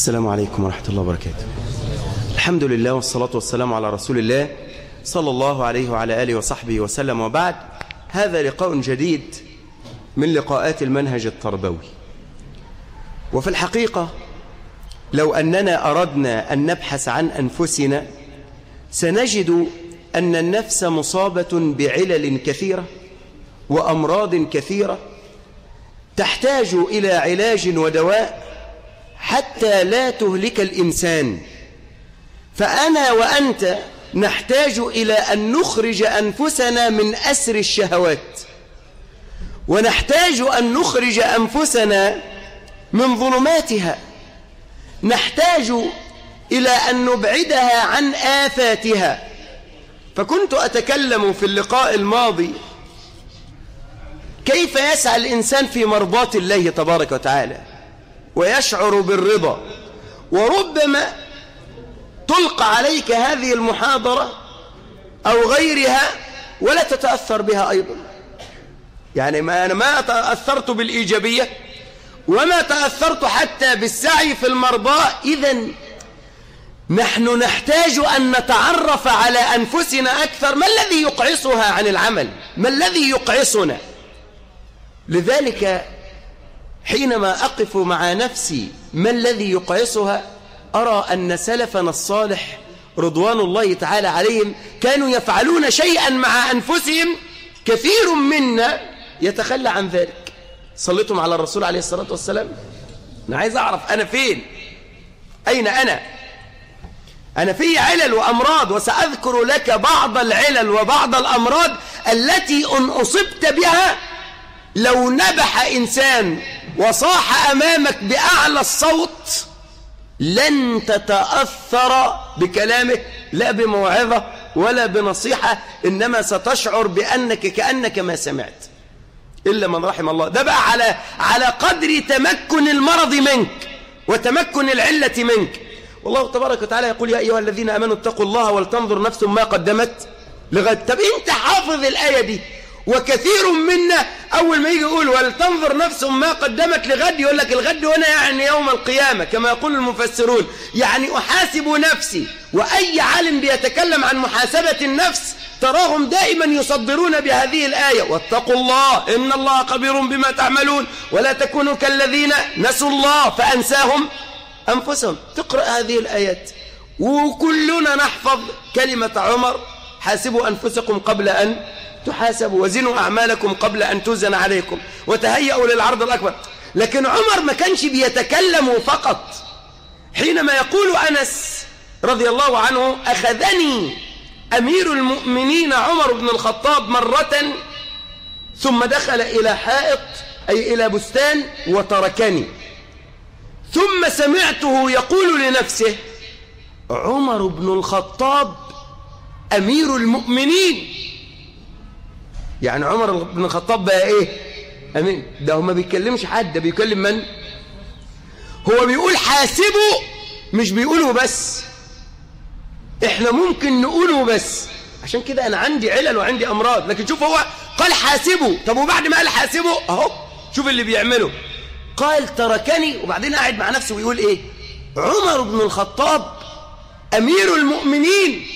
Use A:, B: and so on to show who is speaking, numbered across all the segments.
A: السلام عليكم ورحمة الله وبركاته الحمد لله والصلاة والسلام على رسول الله صلى الله عليه وعلى آله وصحبه وسلم وبعد هذا لقاء جديد من لقاءات المنهج التربوي وفي الحقيقة لو أننا أردنا أن نبحث عن أنفسنا سنجد أن النفس مصابة بعلل كثيرة وأمراض كثيرة تحتاج إلى علاج ودواء حتى لا تهلك الإنسان فأنا وأنت نحتاج إلى أن نخرج أنفسنا من أسر الشهوات ونحتاج أن نخرج أنفسنا من ظلماتها نحتاج إلى أن نبعدها عن آفاتها فكنت أتكلم في اللقاء الماضي كيف يسعى الإنسان في مرضاة الله تبارك وتعالى ويشعر بالرضا وربما تلقى عليك هذه المحاضرة أو غيرها ولا تتأثر بها أيضا يعني ما أنا ما تأثرت بالإيجابية وما تأثرت حتى بالسعي في المرضاة إذا نحن نحتاج أن نتعرف على أنفسنا أكثر ما الذي يقعصها عن العمل ما الذي يقعصنا لذلك حينما أقف مع نفسي ما الذي يقعصها أرى أن سلفنا الصالح رضوان الله تعالى عليهم كانوا يفعلون شيئا مع أنفسهم كثير منا يتخلى عن ذلك صليتم على الرسول عليه الصلاة والسلام أنا عايز أعرف أنا فين أين أنا أنا في علل وأمراض وسأذكر لك بعض العلل وبعض الأمراض التي أن أصبت بها لو نبح إنسان وصاح أمامك بأعلى الصوت لن تتأثر بكلامه لا بموعظة ولا بنصيحة إنما ستشعر بأنك كأنك ما سمعت إلا من رحم الله ده بقى على على قدر تمكن المرض منك وتمكن العلة منك والله تبارك وتعالى يقول يا أيها الذين أمنوا اتقوا الله ولتنظر نفس ما قدمت لغد طب أنت حافظ الآية دي وكثير منا أول ما يجي يقول ولتنظر نفس ما قدمت لغد يقول لك الغد هنا يعني يوم القيامة كما يقول المفسرون يعني أحاسب نفسي وأي عالم بيتكلم عن محاسبة النفس تراهم دائما يصدرون بهذه الآية واتقوا الله إن الله خبير بما تعملون ولا تكونوا كالذين نسوا الله فأنساهم أنفسهم تقرأ هذه الآيات وكلنا نحفظ كلمة عمر حاسبوا أنفسكم قبل أن تحاسبوا وزنوا أعمالكم قبل أن توزن عليكم وتهيئوا للعرض الأكبر لكن عمر ما كانش بيتكلم فقط حينما يقول أنس رضي الله عنه أخذني أمير المؤمنين عمر بن الخطاب مرة ثم دخل إلى حائط أي إلى بستان وتركني ثم سمعته يقول لنفسه عمر بن الخطاب أمير المؤمنين يعني عمر بن الخطاب بقى إيه أمين ده هو ما بيتكلمش حد ده بيكلم من هو بيقول حاسبه مش بيقوله بس احنا ممكن نقوله بس عشان كده انا عندي علل وعندي امراض لكن شوف هو قال حاسبه طب وبعد ما قال حاسبه اهو شوف اللي بيعمله قال تركني وبعدين قاعد مع نفسه ويقول ايه عمر بن الخطاب امير المؤمنين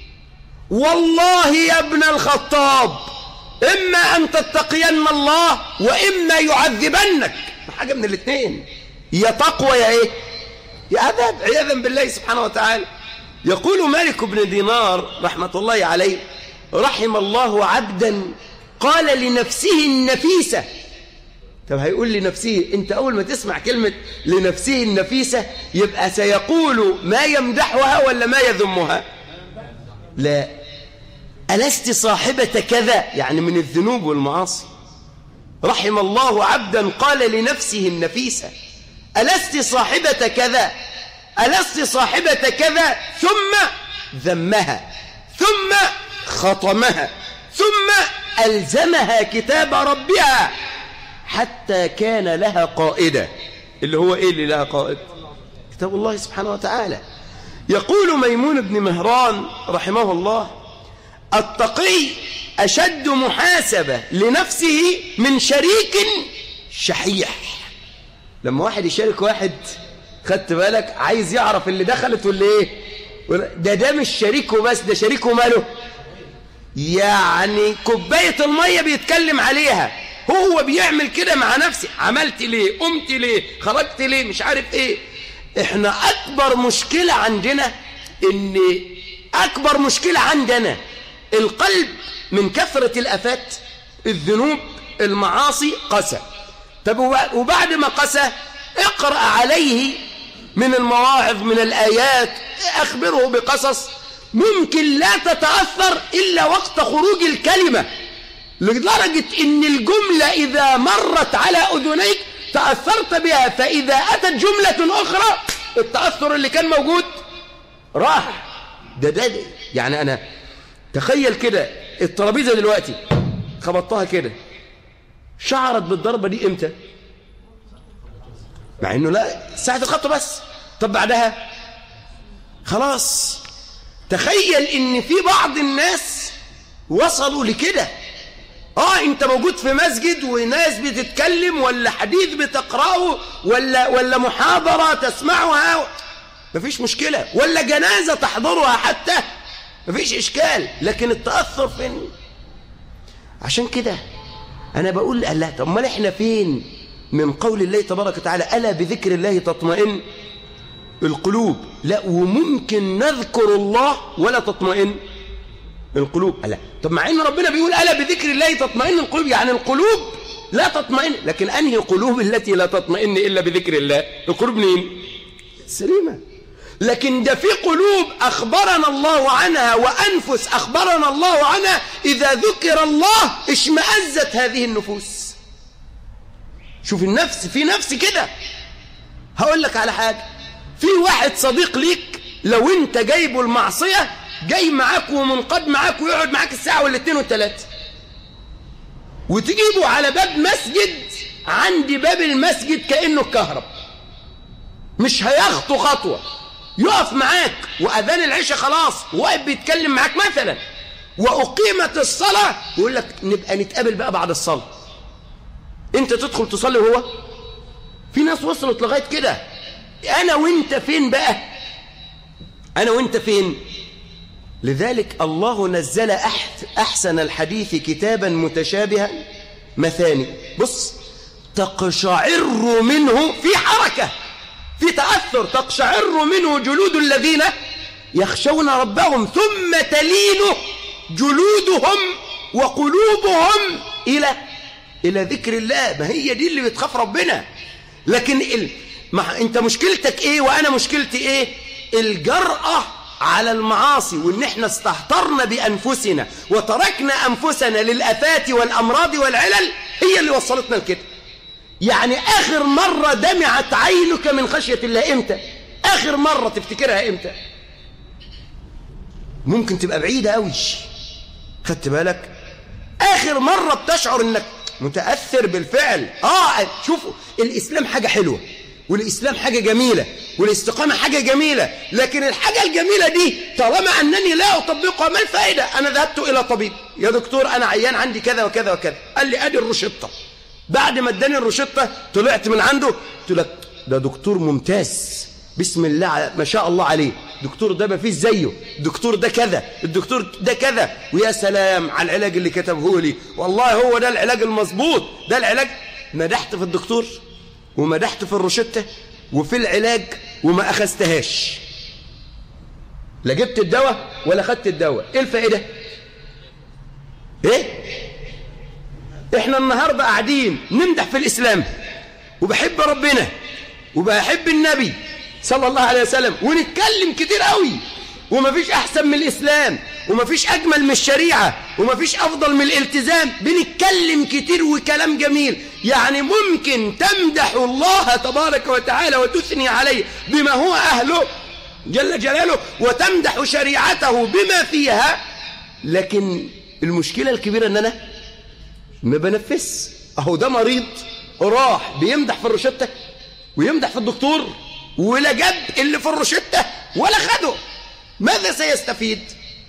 A: والله يا ابن الخطاب اما ان تتقين الله واما يعذبنك حاجه من الاثنين يا تقوى يا ايه يا عذاب عياذا بالله سبحانه وتعالى يقول مالك بن دينار رحمة الله عليه رحم الله عبدا قال لنفسه النفيسة طب هيقول لنفسه انت اول ما تسمع كلمة لنفسه النفيسة يبقى سيقول ما يمدحها ولا ما يذمها لا ألست صاحبة كذا يعني من الذنوب والمعاصي رحم الله عبدا قال لنفسه النفيسة ألست صاحبة كذا ألست صاحبة كذا ثم ذمها ثم خطمها ثم ألزمها كتاب ربها حتى كان لها قائدة اللي هو إيه اللي لها قائد كتاب الله سبحانه وتعالى يقول ميمون بن مهران رحمه الله التقي أشد محاسبة لنفسه من شريك شحيح لما واحد يشارك واحد خدت بالك عايز يعرف اللي دخلت واللي ايه ده ده مش شريكه بس ده شريكه ماله يعني كوباية المية بيتكلم عليها هو بيعمل كده مع نفسه عملت ليه قمت ليه خرجت ليه مش عارف ايه احنا اكبر مشكلة عندنا ان اكبر مشكلة عندنا القلب من كثرة الافات الذنوب المعاصي قسى طب وبعد ما قسى اقرأ عليه من المواعظ من الآيات أخبره بقصص ممكن لا تتأثر إلا وقت خروج الكلمة لدرجة إن الجملة إذا مرت على أذنيك تأثرت بها فإذا أتت جملة أخرى التأثر اللي كان موجود راح ده ده, ده. يعني أنا تخيل كده الترابيزة دلوقتي خبطتها كده شعرت بالضربة دي إمتى مع إنه لا ساعة الخط بس طب بعدها خلاص تخيل إن في بعض الناس وصلوا لكده اه انت موجود في مسجد وناس بتتكلم ولا حديث بتقرأه ولا, ولا محاضرة تسمعها مفيش مشكلة ولا جنازة تحضرها حتى مفيش إشكال لكن التأثر فين عشان كده أنا بقول لا طب ما احنا فين من قول الله تبارك وتعالى ألا بذكر الله تطمئن القلوب لا وممكن نذكر الله ولا تطمئن القلوب لا طب مع ان ربنا بيقول الا بذكر الله تطمئن القلوب يعني القلوب لا تطمئن لكن انهي قلوب التي لا تطمئن الا بذكر الله القلوب مين سليمه لكن ده في قلوب اخبرنا الله عنها وانفس اخبرنا الله عنها اذا ذكر الله اشمئزت هذه النفوس شوف النفس في نفس كده هقول لك على حاجه في واحد صديق ليك لو انت جايبه المعصيه جاي معاك ومنقد معاك ويقعد معاك الساعة والاثنين والثلاثة وتجيبه على باب مسجد عند باب المسجد كأنه الكهرب مش هيخطو خطوة يقف معاك وأذان العشاء خلاص واقف بيتكلم معاك مثلا وأقيمت الصلاة يقول لك نبقى نتقابل بقى بعد الصلاة انت تدخل تصلي وهو في ناس وصلت لغاية كده أنا وانت فين بقى أنا وانت فين لذلك الله نزل أحسن الحديث كتابا متشابها مثاني بص تقشعر منه في حركة في تأثر تقشعر منه جلود الذين يخشون ربهم ثم تلين جلودهم وقلوبهم إلى إلى ذكر الله ما هي دي اللي بتخاف ربنا لكن ال... ما انت مشكلتك ايه وانا مشكلتي ايه الجرأة على المعاصي وان احنا استهترنا بانفسنا وتركنا انفسنا للافات والامراض والعلل هي اللي وصلتنا لكده يعني اخر مرة دمعت عينك من خشية الله امتى اخر مرة تفتكرها امتى ممكن تبقى بعيدة قوي خدت بالك اخر مرة بتشعر انك متأثر بالفعل اه شوفوا الاسلام حاجة حلوة والإسلام حاجة جميلة والاستقامة حاجة جميلة لكن الحاجة الجميلة دي طالما أنني لا أطبقها ما الفائدة أنا ذهبت إلى طبيب يا دكتور أنا عيان عندي كذا وكذا وكذا قال لي أدي الروشتة بعد ما اداني الروشتة طلعت من عنده قلت لك ده دكتور ممتاز بسم الله ما شاء الله عليه دكتور ده ما فيش زيه دكتور ده كذا الدكتور ده كذا ويا سلام على العلاج اللي كتبه لي والله هو ده العلاج المظبوط ده العلاج مدحت في الدكتور ومدحت في الروشتة وفي العلاج وما أخذتهاش لا جبت الدواء ولا خدت الدواء ايه الفائدة ايه احنا النهاردة قاعدين نمدح في الإسلام وبحب ربنا وبحب النبي صلى الله عليه وسلم ونتكلم كتير قوي ومفيش أحسن من الإسلام ومفيش أجمل من الشريعة ومفيش أفضل من الالتزام بنتكلم كتير وكلام جميل يعني ممكن تمدح الله تبارك وتعالى وتثني عليه بما هو أهله جل جلاله وتمدح شريعته بما فيها لكن المشكلة الكبيرة أن أنا ما بنفس أهو ده مريض راح بيمدح في الروشتة ويمدح في الدكتور ولا جاب اللي في الروشتة ولا خده ماذا سيستفيد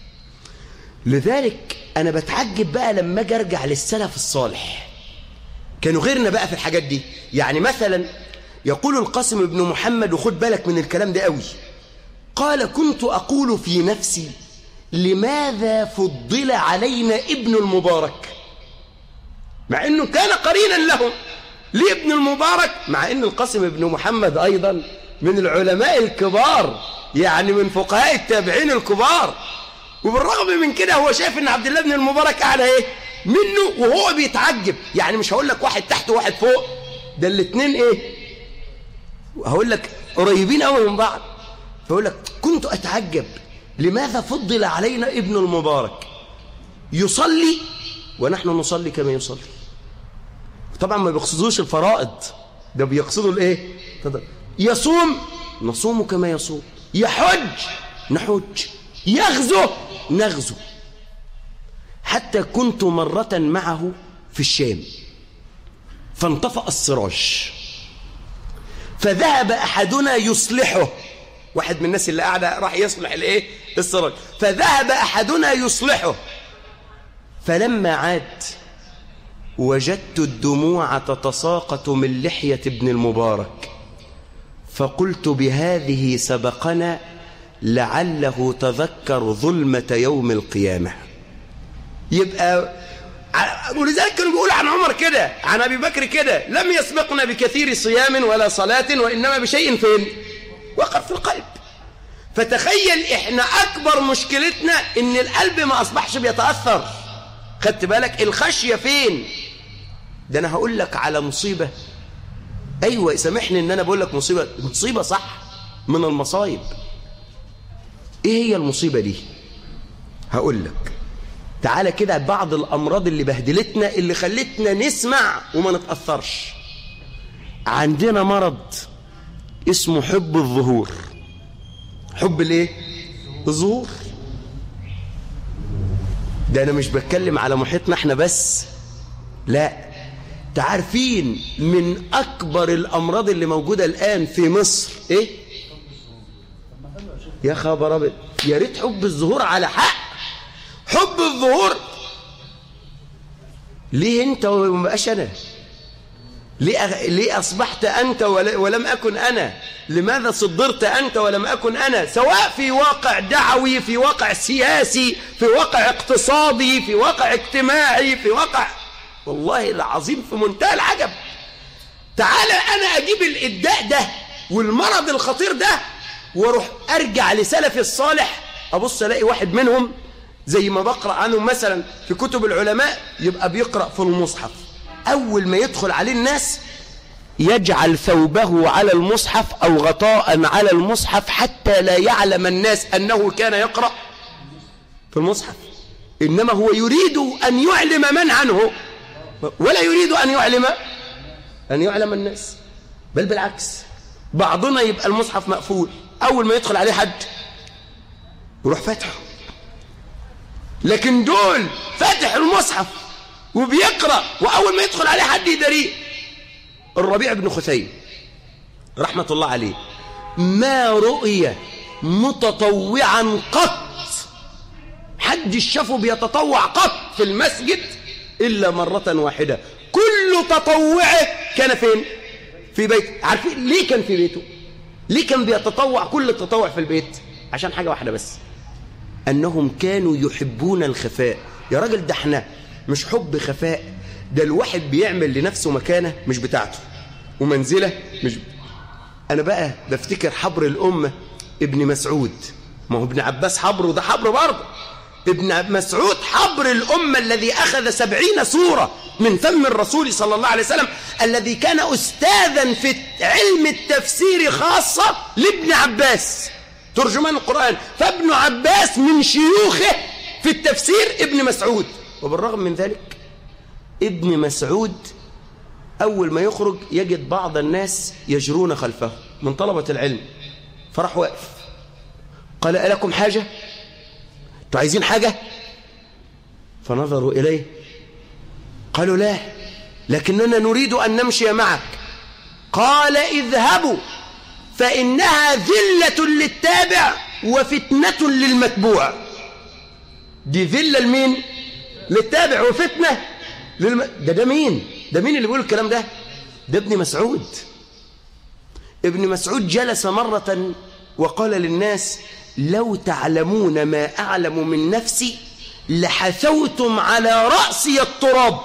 A: لذلك أنا بتعجب بقى لما أجي أرجع للسلف الصالح كانوا غيرنا بقى في الحاجات دي يعني مثلا يقول القاسم بن محمد وخد بالك من الكلام ده قوي قال كنت أقول في نفسي لماذا فضل علينا ابن المبارك مع أنه كان قرينا له ليه ابن المبارك مع أن القاسم بن محمد أيضا من العلماء الكبار يعني من فقهاء التابعين الكبار وبالرغم من كده هو شايف ان عبد الله بن المبارك اعلى ايه منه وهو بيتعجب يعني مش هقول لك واحد تحت وواحد فوق ده الاثنين ايه هقول لك قريبين قوي من بعض فيقول لك كنت اتعجب لماذا فضل علينا ابن المبارك يصلي ونحن نصلي كما يصلي طبعا ما بيقصدوش الفرائض ده بيقصدوا الايه يصوم نصوم كما يصوم يحج نحج يغزو نغزو حتى كنت مرة معه في الشام فانطفأ السراج فذهب أحدنا يصلحه واحد من الناس اللي قاعدة راح يصلح الايه السراج فذهب أحدنا يصلحه فلما عاد وجدت الدموع تتساقط من لحية ابن المبارك فقلت بهذه سبقنا لعله تذكر ظلمة يوم القيامة يبقى ولذلك كانوا بيقولوا عن عمر كده عن أبي بكر كده لم يسبقنا بكثير صيام ولا صلاة وإنما بشيء فين وقر في القلب فتخيل إحنا أكبر مشكلتنا إن القلب ما أصبحش بيتأثر خدت بالك الخشية فين ده أنا هقول لك على مصيبة أيوة سامحني إن أنا بقول لك مصيبة مصيبة صح من المصايب إيه هي المصيبة دي هقول لك تعالى كده بعض الأمراض اللي بهدلتنا اللي خلتنا نسمع وما نتأثرش عندنا مرض اسمه حب الظهور حب الايه الظهور ده انا مش بتكلم على محيطنا احنا بس لا تعرفين من اكبر الامراض اللي موجوده الان في مصر ايه يا خبر ابيض يا ريت حب الظهور على حق حب الظهور ليه انت وما بقاش انا ليه, أغ... ليه أصبحت أنت ول... ولم أكن أنا لماذا صدرت أنت ولم أكن أنا سواء في واقع دعوي في واقع سياسي في واقع اقتصادي في واقع اجتماعي في واقع والله العظيم في منتهى العجب تعالى أنا أجيب الإداء ده والمرض الخطير ده واروح أرجع لسلف الصالح أبص ألاقي واحد منهم زي ما بقرأ عنهم مثلا في كتب العلماء يبقى بيقرأ في المصحف أول ما يدخل عليه الناس يجعل ثوبه على المصحف أو غطاء على المصحف حتى لا يعلم الناس أنه كان يقرأ في المصحف إنما هو يريد أن يعلم من عنه ولا يريد أن يعلم أن يعلم الناس بل بالعكس بعضنا يبقى المصحف مقفول أول ما يدخل عليه حد يروح فاتحه لكن دول فاتح المصحف وبيقرأ وأول ما يدخل عليه حد يدريه الربيع بن خثيم رحمة الله عليه ما رؤي متطوعا قط حد شافه بيتطوع قط في المسجد إلا مرة واحدة كل تطوعه كان فين في بيت عارفين ليه كان في بيته ليه كان بيتطوع كل التطوع في البيت عشان حاجة واحدة بس أنهم كانوا يحبون الخفاء يا راجل ده احنا مش حب خفاء ده الواحد بيعمل لنفسه مكانة مش بتاعته ومنزلة مش أنا بقى بفتكر حبر الأمة ابن مسعود ما هو ابن عباس حبر وده حبر برضه ابن مسعود حبر الأمة الذي أخذ سبعين سورة من فم الرسول صلى الله عليه وسلم الذي كان أستاذا في علم التفسير خاصة لابن عباس ترجمان القرآن فابن عباس من شيوخه في التفسير ابن مسعود وبالرغم من ذلك ابن مسعود أول ما يخرج يجد بعض الناس يجرون خلفه من طلبة العلم فراح واقف قال ألكم حاجة انتوا عايزين حاجة فنظروا إليه قالوا لا لكننا نريد أن نمشي معك قال اذهبوا فإنها ذلة للتابع وفتنة للمتبوع دي ذلة لمين للتابع ابن مسعود جلس مرة وقال للناس لو تعلمون ما أعلم من نفسي لحثوتم على رأسي التراب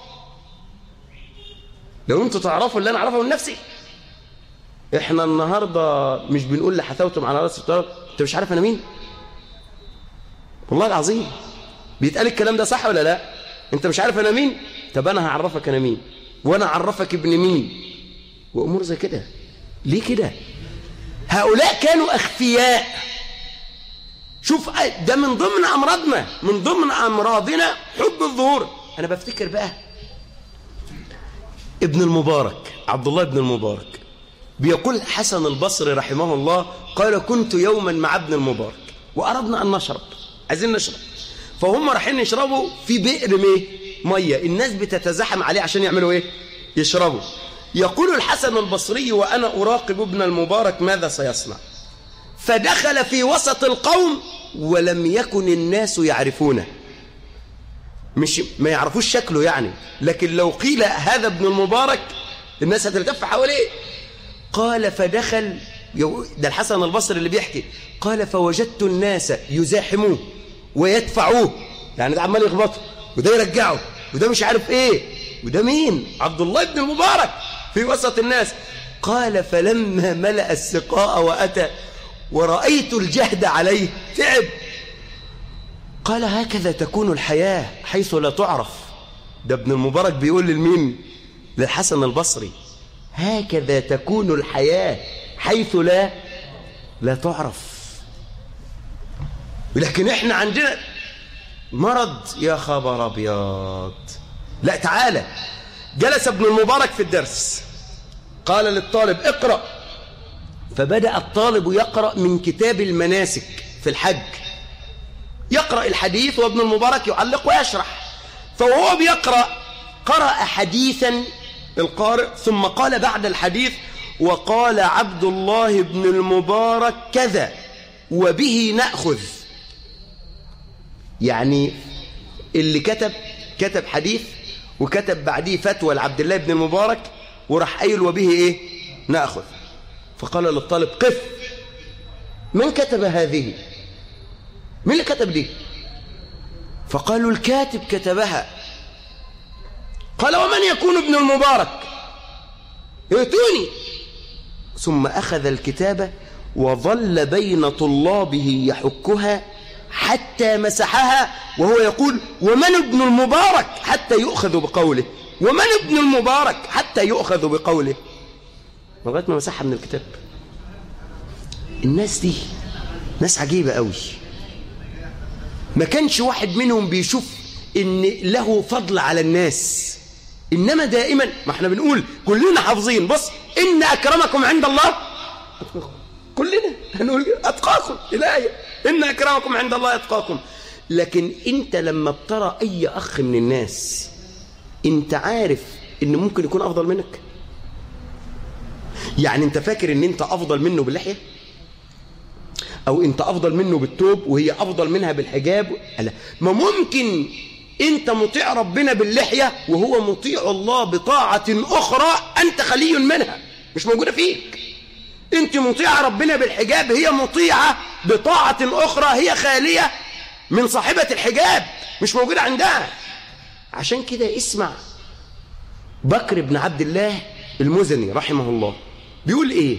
A: لو انتوا تعرفوا اللي انا اعرفه من نفسي احنا النهاردة مش بنقول لحثوتم على رأسي التراب انت مش عارف انا مين والله العظيم بيتقال الكلام ده صح ولا لا انت مش عارف انا مين طب انا هعرفك انا مين وانا اعرفك ابن مين وامور زي كده ليه كده هؤلاء كانوا اخفياء شوف ده من ضمن امراضنا من ضمن امراضنا حب الظهور انا بفتكر بقى ابن المبارك عبد الله بن المبارك بيقول حسن البصري رحمه الله قال كنت يوما مع ابن المبارك واردنا ان نشرب عايزين نشرب فهم رايحين يشربوا في بئر ميه ميه الناس بتتزحم عليه عشان يعملوا ايه يشربوا يقول الحسن البصري وانا اراقب ابن المبارك ماذا سيصنع فدخل في وسط القوم ولم يكن الناس يعرفونه مش ما يعرفوش شكله يعني لكن لو قيل هذا ابن المبارك الناس هتلتف حواليه قال فدخل ده الحسن البصري اللي بيحكي قال فوجدت الناس يزاحموه ويدفعوه يعني ده عمال يخبطه وده يرجعه وده مش عارف ايه وده مين عبد الله بن المبارك في وسط الناس قال فلما ملأ السقاء وأتى ورأيت الجهد عليه تعب قال هكذا تكون الحياة حيث لا تعرف ده ابن المبارك بيقول للمين للحسن البصري هكذا تكون الحياة حيث لا لا تعرف لكن احنا عندنا مرض يا خبر ابيض لا تعالى جلس ابن المبارك في الدرس قال للطالب اقرأ فبدأ الطالب يقرأ من كتاب المناسك في الحج يقرأ الحديث وابن المبارك يعلق ويشرح فوهو بيقرأ قرأ حديثا القارئ ثم قال بعد الحديث وقال عبد الله بن المبارك كذا وبه نأخذ يعني اللي كتب كتب حديث وكتب بعديه فتوى لعبد الله بن المبارك وراح قايل وبه ايه ناخذ فقال للطالب قف من كتب هذه من اللي كتب دي فقالوا الكاتب كتبها قال ومن يكون ابن المبارك ائتوني ثم أخذ الكتابة وظل بين طلابه يحكها حتى مسحها وهو يقول ومن ابن المبارك حتى يؤخذ بقوله ومن ابن المبارك حتى يؤخذ بقوله لغايه ما مسحها من الكتاب الناس دي ناس عجيبة قوي ما كانش واحد منهم بيشوف ان له فضل على الناس انما دائما ما احنا بنقول كلنا حافظين بص ان اكرمكم عند الله كلنا هنقول اتقاكم الايه ان اكرمكم عند الله اتقاكم لكن انت لما بترى اي اخ من الناس انت عارف ان ممكن يكون افضل منك يعني انت فاكر ان انت افضل منه باللحيه او انت افضل منه بالتوب وهي افضل منها بالحجاب لا ما ممكن انت مطيع ربنا باللحيه وهو مطيع الله بطاعه اخرى انت خلي منها مش موجوده فيك انت مطيعه ربنا بالحجاب هي مطيعه بطاعه اخرى هي خاليه من صاحبه الحجاب مش موجوده عندها عشان كده اسمع بكر بن عبد الله المزني رحمه الله بيقول ايه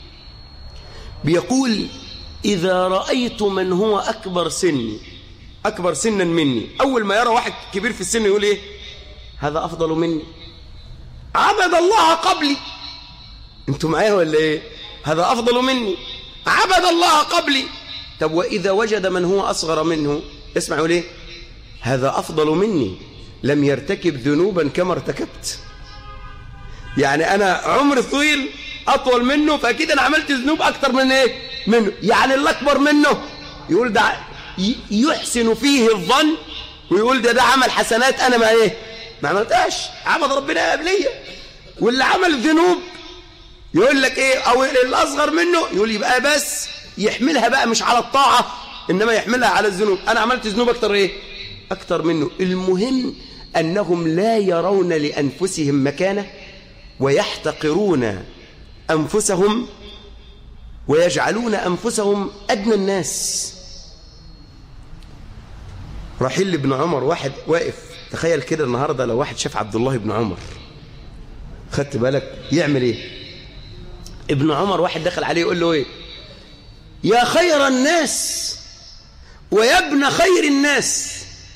A: بيقول إذا رأيت من هو أكبر سني أكبر سنا مني أول ما يرى واحد كبير في السن يقول إيه هذا أفضل مني عبد الله قبلي أنتوا معايا ولا إيه هذا أفضل مني عبد الله قبلي طب وإذا وجد من هو أصغر منه اسمع يقول إيه هذا أفضل مني لم يرتكب ذنوبا كما ارتكبت يعني أنا عمر طويل أطول منه فأكيد أنا عملت ذنوب أكتر من إيه منه يعني اللي أكبر منه يقول ده يحسن فيه الظن ويقول ده ده عمل حسنات أنا ما إيه ما عملتهاش عمل ربنا قبلية واللي عمل ذنوب يقول لك إيه أو اللي أصغر منه يقول يبقى بس يحملها بقى مش على الطاعة إنما يحملها على الذنوب أنا عملت ذنوب أكتر إيه أكتر منه المهم أنهم لا يرون لأنفسهم مكانة ويحتقرون أنفسهم ويجعلون أنفسهم أدنى الناس رحيل بن عمر واحد واقف تخيل كده النهاردة لو واحد شاف عبد الله بن عمر خدت بالك يعمل ايه ابن عمر واحد دخل عليه يقول له ايه يا خير الناس ويا ابن خير الناس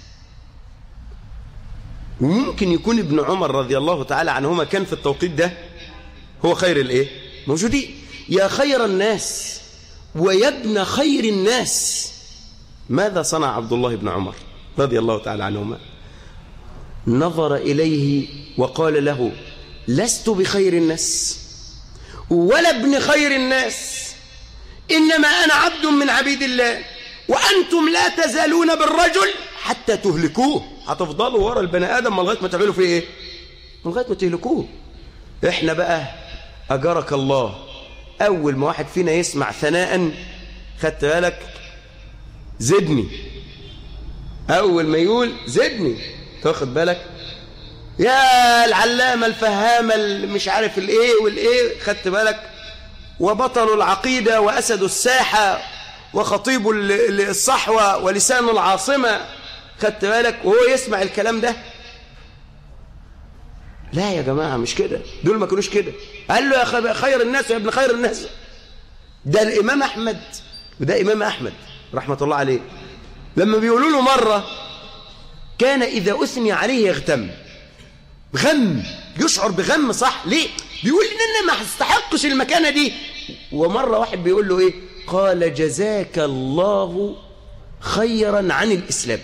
A: وممكن يكون ابن عمر رضي الله تعالى عنهما كان في التوقيت ده هو خير الايه موجودين يا خير الناس ويا ابن خير الناس ماذا صنع عبد الله بن عمر رضي الله تعالى عنهما نظر إليه وقال له لست بخير الناس ولا ابن خير الناس إنما أنا عبد من عبيد الله وأنتم لا تزالون بالرجل حتى تهلكوه هتفضلوا ورا البني آدم لغاية ما تعملوا فيه إيه لغاية ما تهلكوه إحنا بقى أجرك الله أول ما واحد فينا يسمع ثناء خدت بالك زدني أول ما يقول زدني تاخد بالك يا العلامة الفهامة مش عارف الايه والايه خدت بالك وبطل العقيدة وأسد الساحة وخطيب الصحوة ولسان العاصمة خدت بالك وهو يسمع الكلام ده لا يا جماعة مش كده دول ما كانوش كده قال له يا خير الناس يا ابن خير الناس ده الإمام أحمد وده إمام أحمد رحمة الله عليه لما بيقولوا له مرة كان إذا أثني عليه يغتم غم يشعر بغم صح ليه بيقول ان انا ما استحقش المكانه دي ومره واحد بيقول له ايه قال جزاك الله خيرا عن الاسلام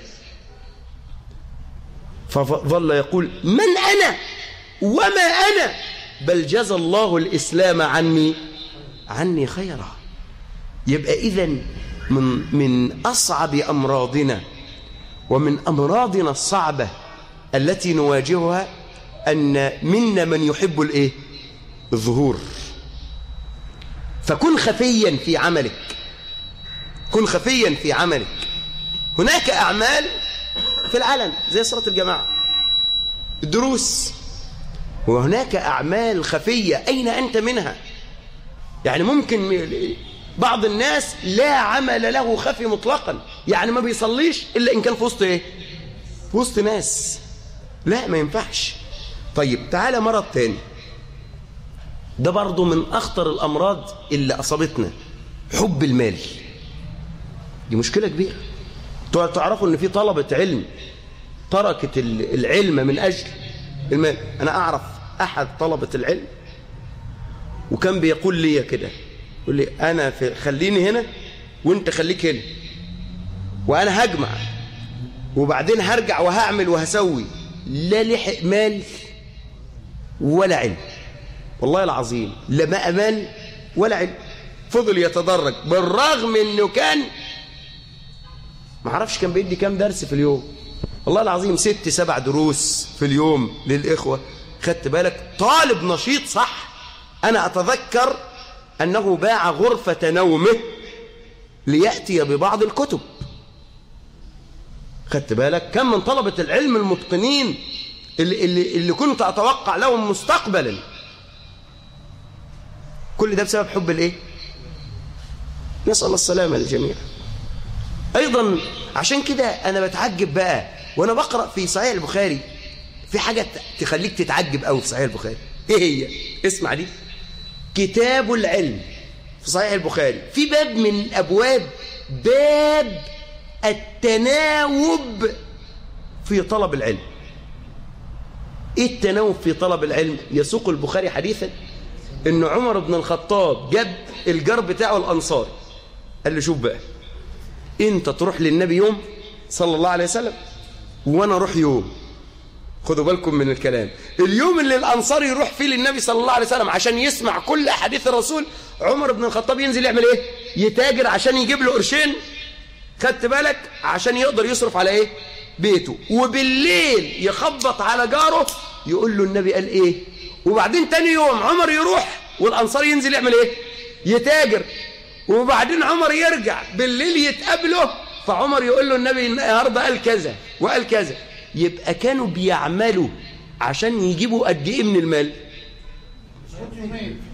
A: فظل يقول من انا وما انا بل جزى الله الاسلام عني عني خيرا يبقى اذا من من اصعب امراضنا ومن امراضنا الصعبه التي نواجهها أن منا من يحب الإيه؟ الظهور فكن خفيا في عملك كن خفيا في عملك هناك أعمال في العلن زي صلاة الجماعة الدروس وهناك أعمال خفية أين أنت منها يعني ممكن بعض الناس لا عمل له خفي مطلقا يعني ما بيصليش إلا إن كان في وسط إيه في وسط ناس لا ما ينفعش طيب تعالى مرض تاني ده برضو من أخطر الأمراض اللي أصابتنا حب المال دي مشكلة كبيرة تعرفوا أن في طلبة علم تركت العلم من أجل المال أنا أعرف أحد طلبة العلم وكان بيقول لي كده يقول لي أنا في خليني هنا وانت خليك هنا وأنا هجمع وبعدين هرجع وهعمل وهسوي لا لحق مال ولا علم والله العظيم لا ما أمان ولا علم فضل يتدرج بالرغم انه كان ما اعرفش كان بيدي كام درس في اليوم والله العظيم ست سبع دروس في اليوم للإخوة خدت بالك طالب نشيط صح أنا أتذكر أنه باع غرفة نومه ليأتي ببعض الكتب خدت بالك كم من طلبة العلم المتقنين اللي, اللي, اللي كنت أتوقع لهم مستقبلا كل ده بسبب حب الايه نسأل الله السلامة للجميع أيضا عشان كده أنا بتعجب بقى وأنا بقرأ في صحيح البخاري في حاجة تخليك تتعجب أوي في صحيح البخاري إيه هي اسمع دي كتاب العلم في صحيح البخاري في باب من أبواب باب التناوب في طلب العلم ايه التناوب في طلب العلم يسوق البخاري حديثا ان عمر بن الخطاب جاب الجار بتاعه الانصار قال له شوف بقى انت تروح للنبي يوم صلى الله عليه وسلم وانا اروح يوم خدوا بالكم من الكلام اليوم اللي الانصار يروح فيه للنبي صلى الله عليه وسلم عشان يسمع كل احاديث الرسول عمر بن الخطاب ينزل يعمل ايه يتاجر عشان يجيب له قرشين خدت بالك عشان يقدر يصرف على ايه بيته وبالليل يخبط على جاره يقول له النبي قال ايه وبعدين تاني يوم عمر يروح والانصار ينزل يعمل ايه يتاجر وبعدين عمر يرجع بالليل يتقابله فعمر يقول له النبي النهارده قال كذا وقال كذا يبقى كانوا بيعملوا عشان يجيبوا قد ايه من المال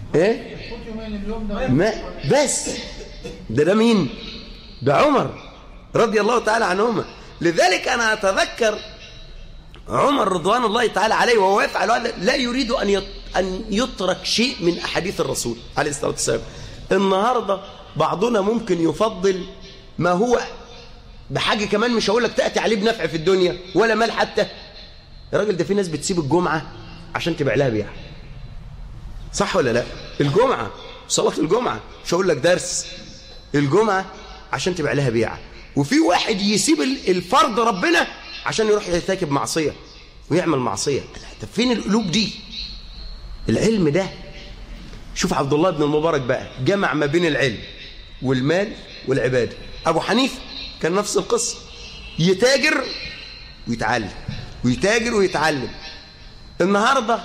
A: ايه ما بس ده ده مين ده عمر رضي الله تعالى عنهما لذلك انا اتذكر عمر رضوان الله تعالى عليه وهو يفعل هذا لا يريد ان ان يترك شيء من احاديث الرسول عليه الصلاه والسلام النهارده بعضنا ممكن يفضل ما هو بحاجه كمان مش هقول لك تاتي عليه بنفع في الدنيا ولا مال حتى يا راجل ده في ناس بتسيب الجمعه عشان تبيع لها بيع صح ولا لا الجمعه صلاه الجمعه مش هقول لك درس الجمعه عشان تبيع لها بيعه وفي واحد يسيب الفرض ربنا عشان يروح يرتكب معصيه ويعمل معصيه طب فين القلوب دي العلم ده شوف عبد الله بن المبارك بقى جمع ما بين العلم والمال والعباده ابو حنيفه كان نفس القصه يتاجر ويتعلم ويتاجر ويتعلم النهارده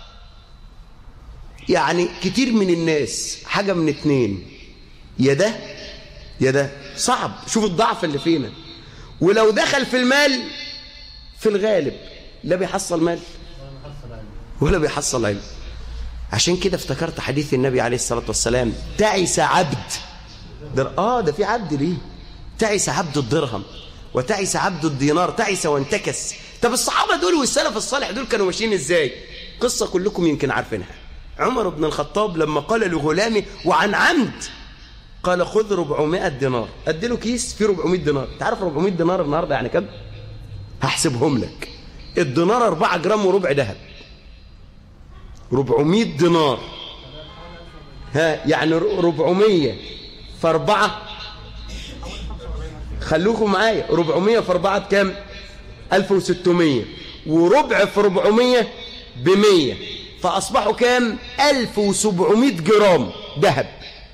A: يعني كتير من الناس حاجه من اتنين يا ده يا ده صعب شوف الضعف اللي فينا ولو دخل في المال في الغالب لا بيحصل مال ولا بيحصل علم عشان كده افتكرت حديث النبي عليه الصلاة والسلام تعس عبد در... اه ده في عبد ليه تعس عبد الدرهم وتعس عبد الدينار تعس وانتكس طب الصحابة دول والسلف الصالح دول كانوا ماشيين ازاي قصة كلكم يمكن عارفينها عمر بن الخطاب لما قال لغلامه وعن عمد قال خذ 400 دينار اديله كيس فيه 400 دينار انت عارف 400 دينار النهارده يعني كام هحسبهم لك الدينار 4 جرام وربع ذهب 400 دينار ها يعني 400 في 4 خلوكم معايا 400 في 4 بكام 1600 وربع في 400 ب 100 فاصبحوا كام 1700 جرام ذهب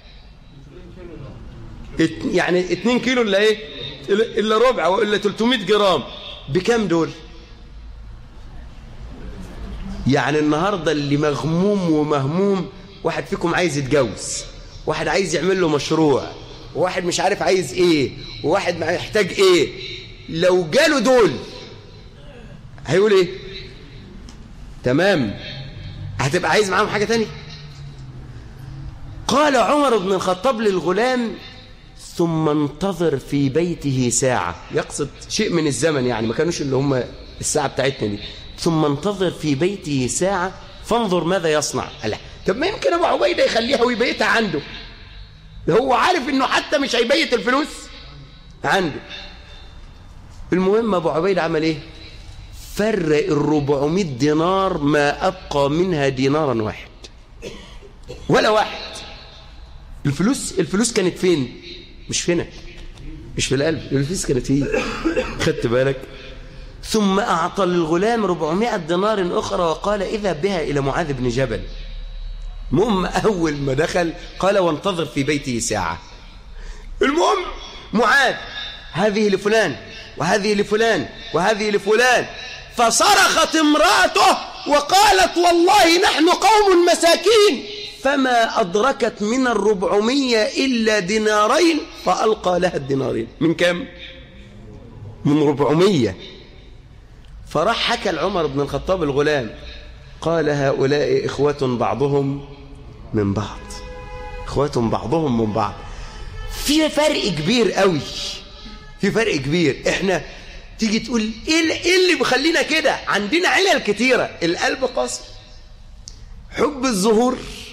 A: يعني 2 كيلو الا ايه الا ربع والا 300 جرام بكام دول يعني النهارده اللي مغموم ومهموم واحد فيكم عايز يتجوز واحد عايز يعمل له مشروع وواحد مش عارف عايز ايه وواحد محتاج ايه لو جاله دول هيقول ايه تمام هتبقى عايز معاهم حاجه تانية قال عمر بن الخطاب للغلام ثم انتظر في بيته ساعة يقصد شيء من الزمن يعني ما كانوش اللي هم الساعة بتاعتنا دي ثم انتظر في بيته ساعة فانظر ماذا يصنع ألا طب ما يمكن أبو عبيدة يخليها ويبيتها عنده هو عارف انه حتى مش هيبيت الفلوس عنده المهم ابو عبيدة عمل ايه فرق الربعمائة دينار ما ابقى منها دينارا واحد ولا واحد الفلوس الفلوس كانت فين مش هنا مش في القلب الفلوس كانت فيه خدت بالك ثم أعطى للغلام 400 دينار أخرى وقال إذا بها إلى معاذ بن جبل المهم أول ما دخل قال وانتظر في بيته ساعة المهم معاذ هذه لفلان وهذه لفلان وهذه لفلان فصرخت امرأته وقالت والله نحن قوم مساكين فما أدركت من الربعمية إلا دينارين فألقى لها الدينارين من كم؟ من ربعمية فراح حكى العمر بن الخطاب الغلام قال هؤلاء إخوة بعضهم من بعض إخوة بعضهم من بعض في فرق كبير قوي في فرق كبير احنا تيجي تقول ايه اللي بيخلينا كده عندنا علل كتيرة القلب قاسي حب الظهور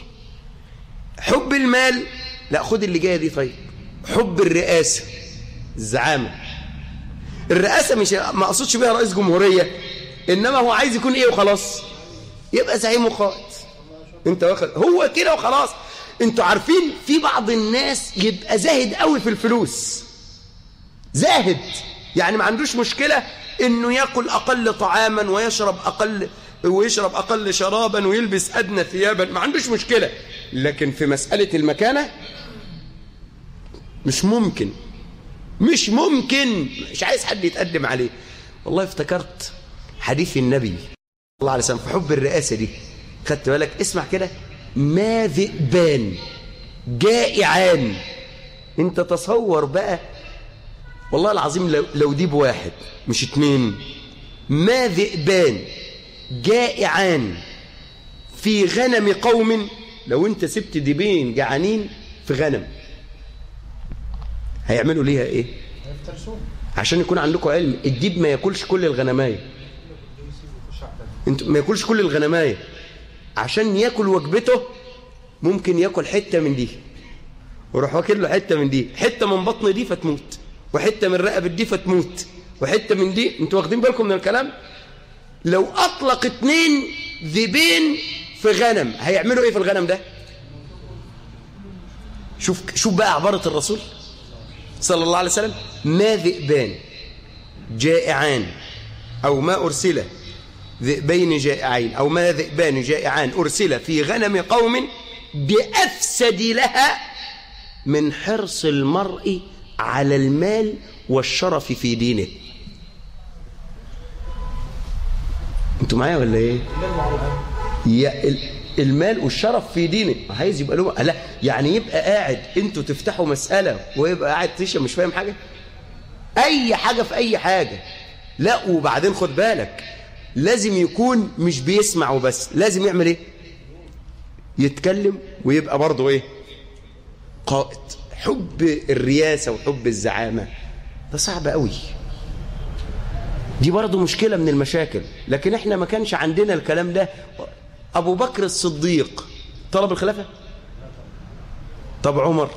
A: حب المال لا خد اللي جايه دي طيب حب الرئاسه الزعامه الرئاسه مش ما اقصدش بيها رئيس جمهوريه انما هو عايز يكون ايه وخلاص يبقى زعيم وقائد انت واخد هو كده وخلاص انتوا عارفين في بعض الناس يبقى زاهد قوي في الفلوس زاهد يعني ما عندوش مشكله انه ياكل اقل طعاما ويشرب اقل ويشرب أقل شرابا ويلبس أدنى ثيابا ما عندوش مشكلة لكن في مسألة المكانة مش ممكن مش ممكن مش عايز حد يتقدم عليه والله افتكرت حديث النبي الله عليه وسلم في حب الرئاسة دي خدت بالك اسمع كده ما ذئبان جائعان انت تصور بقى والله العظيم لو, لو ديب واحد مش اتنين ما ذئبان جائعان في غنم قوم لو انت سبت ديبين جعانين في غنم هيعملوا ليها ايه عشان يكون عندكم علم الديب ما ياكلش كل الغنمايه انت ما ياكلش كل الغنمايه عشان ياكل وجبته ممكن ياكل حته من دي ويروح واكل له حته من دي حته من بطن دي فتموت وحته من رقبه دي فتموت وحته من دي انتوا واخدين بالكم من الكلام لو اطلق اتنين ذئبين في غنم هيعملوا ايه في الغنم ده شوف شوف بقى عباره الرسول صلى الله عليه وسلم ما ذئبان جائعان او ما ارسل ذئبين جائعين او ما ذئبان جائعان ارسل في غنم قوم بافسد لها من حرص المرء على المال والشرف في دينه انتوا معايا ولا ايه يا المال والشرف في دينه عايز يبقى له لا يعني يبقى قاعد انتوا تفتحوا مسألة ويبقى قاعد تشرب مش فاهم حاجة اي حاجة في اي حاجة لا وبعدين خد بالك لازم يكون مش بيسمع وبس لازم يعمل ايه يتكلم ويبقى برضه ايه قائد حب الرياسة وحب الزعامة ده صعب قوي دي برضه مشكلة من المشاكل لكن احنا ما كانش عندنا الكلام ده أبو بكر الصديق طلب الخلافة طب عمر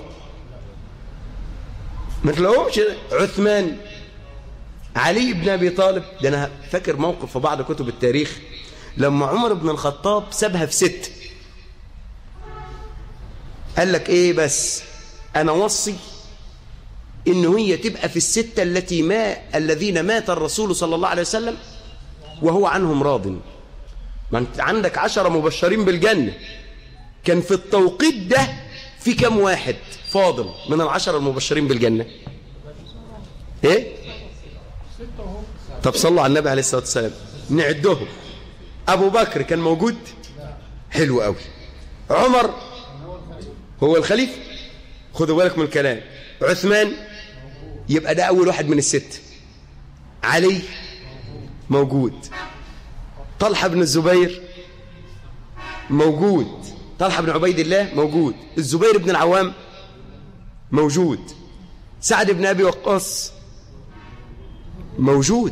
A: ما تلاقوهمش عثمان علي بن أبي طالب ده أنا فاكر موقف في بعض كتب التاريخ لما عمر بن الخطاب سابها في ست قال لك ايه بس انا وصي ان هي تبقى في الستة التي ما الذين مات الرسول صلى الله عليه وسلم وهو عنهم راض ما انت عندك عشرة مبشرين بالجنة كان في التوقيت ده في كم واحد فاضل من العشرة المبشرين بالجنة ايه طب صلوا على النبي عليه الصلاة والسلام نعدهم ابو بكر كان موجود حلو قوي عمر هو الخليفة خدوا بالك من الكلام عثمان يبقى ده أول واحد من الست علي موجود طلحة بن الزبير موجود طلحة بن عبيد الله موجود الزبير بن العوام موجود سعد بن أبي وقاص موجود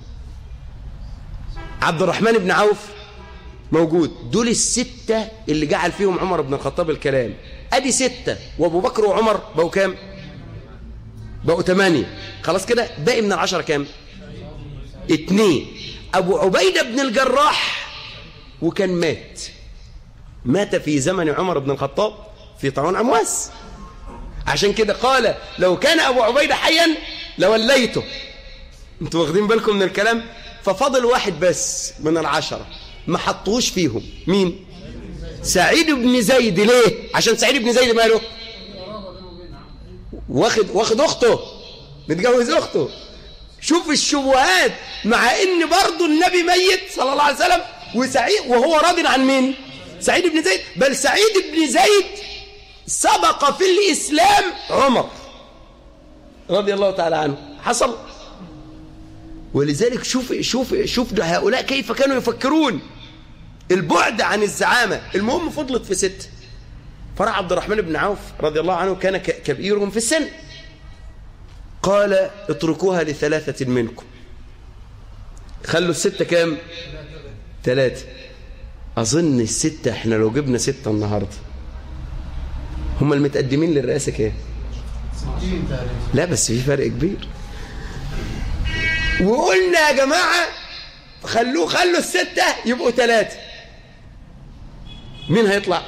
A: عبد الرحمن بن عوف موجود دول الستة اللي جعل فيهم عمر بن الخطاب الكلام ادي ستة وابو بكر وعمر بقوا كام بقوا ثمانية خلاص كده باقي من العشرة كام اتنين ابو عبيدة بن الجراح وكان مات مات في زمن عمر بن الخطاب في طاعون عمواس عشان كده قال لو كان ابو عبيدة حيا لوليته انتوا واخدين بالكم من الكلام ففضل واحد بس من العشرة ما حطوش فيهم مين سعيد بن زيد ليه عشان سعيد بن زيد ماله واخد واخد اخته متجوز اخته شوف الشبهات مع ان برضه النبي ميت صلى الله عليه وسلم وسعيد وهو راض عن مين سعيد بن زيد بل سعيد بن زيد سبق في الاسلام عمر رضي الله تعالى عنه حصل ولذلك شوف شوف شوف هؤلاء كيف كانوا يفكرون البعد عن الزعامة المهم فضلت في ست فرع عبد الرحمن بن عوف رضي الله عنه كان كبيرهم في السن قال اتركوها لثلاثة منكم خلوا الستة كام ثلاثة أظن الستة احنا لو جبنا ستة النهاردة هم المتقدمين للرئاسة كام لا بس في فرق كبير وقلنا يا جماعة خلوه خلوا الستة يبقوا ثلاثة مين هيطلع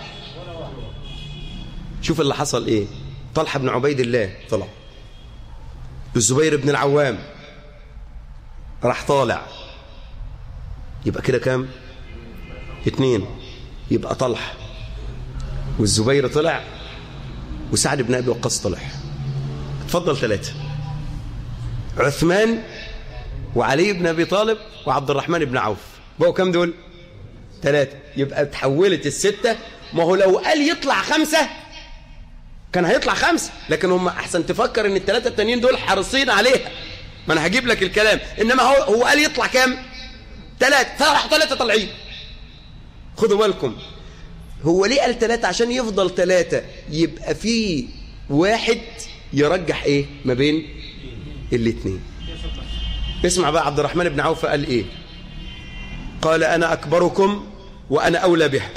A: شوف اللي حصل ايه طلحة بن عبيد الله طلع الزبير بن العوام راح طالع يبقى كده كام اتنين يبقى طلحة والزبير طلع وسعد بن أبي وقاص طلع اتفضل ثلاثة عثمان وعلي بن أبي طالب وعبد الرحمن بن عوف بقوا كام دول ثلاثة يبقى تحولت الستة ما هو لو قال يطلع خمسة كان هيطلع خمسة لكن هم أحسن تفكر إن الثلاثة التانيين دول حريصين عليها ما أنا هجيب لك الكلام إنما هو هو قال يطلع كام ثلاثة فراح ثلاثة طالعين خدوا بالكم هو ليه قال ثلاثة عشان يفضل ثلاثة يبقى في واحد يرجح ايه ما بين الاثنين اسمع بقى عبد الرحمن بن عوف قال ايه قال انا اكبركم وانا اولى بها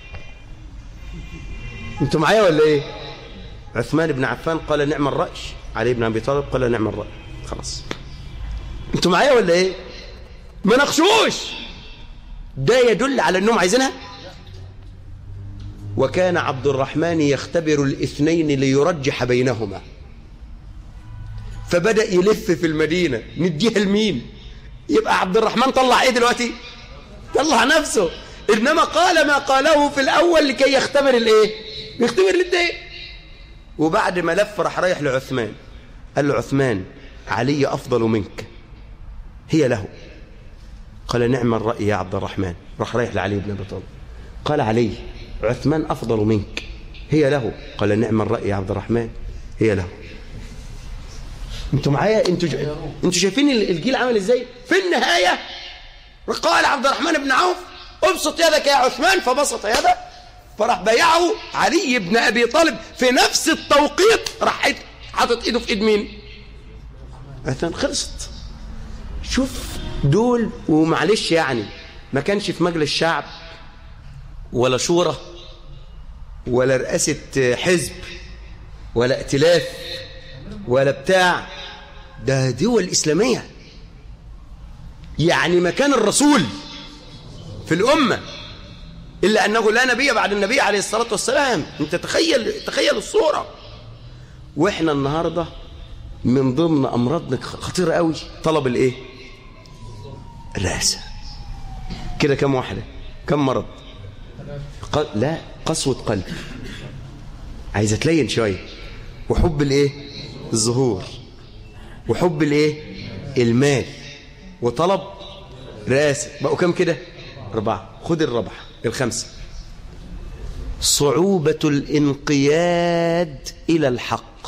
A: انتوا معايا ولا ايه عثمان بن عفان قال نعم الرأي علي بن ابي طالب قال نعم الرأي خلاص انتوا معايا ولا ايه ما نخشوش ده يدل على انهم عايزينها وكان عبد الرحمن يختبر الاثنين ليرجح بينهما فبدأ يلف في المدينة نديها لمين يبقى عبد الرحمن طلع ايه دلوقتي طلع نفسه انما قال ما قاله في الاول لكي يختبر الايه يختبر الاثنين وبعد ما لف راح رايح لعثمان قال له عثمان علي افضل منك هي له قال نعم الرأي يا عبد الرحمن راح رايح لعلي بن ابي طالب قال علي عثمان أفضل منك هي له قال نعم الرأي يا عبد الرحمن هي له انتوا معايا انتوا ج... انتوا شايفين الجيل عامل ازاي في النهاية قال عبد الرحمن بن عوف ابسط يدك يا عثمان فبسط يده فراح بايعه علي بن ابي طالب في نفس التوقيت راح حاطط ايده في ايد مين عثمان خلصت شوف دول ومعلش يعني ما كانش في مجلس شعب ولا شورى ولا رئاسة حزب ولا ائتلاف ولا بتاع ده دول إسلامية يعني مكان الرسول في الأمة إلا أنه لا نبي بعد النبي عليه الصلاة والسلام أنت تخيل تخيل الصورة وإحنا النهاردة من ضمن أمراضنا خطيرة قوي طلب الإيه الرئاسة كده كم واحدة كم مرض ق... لا قسوة قلب عايزة تلين شوية وحب الايه الظهور وحب الايه المال وطلب رئاسة بقوا كم كده أربعة خد الرابعة الخمسة صعوبة الانقياد إلى الحق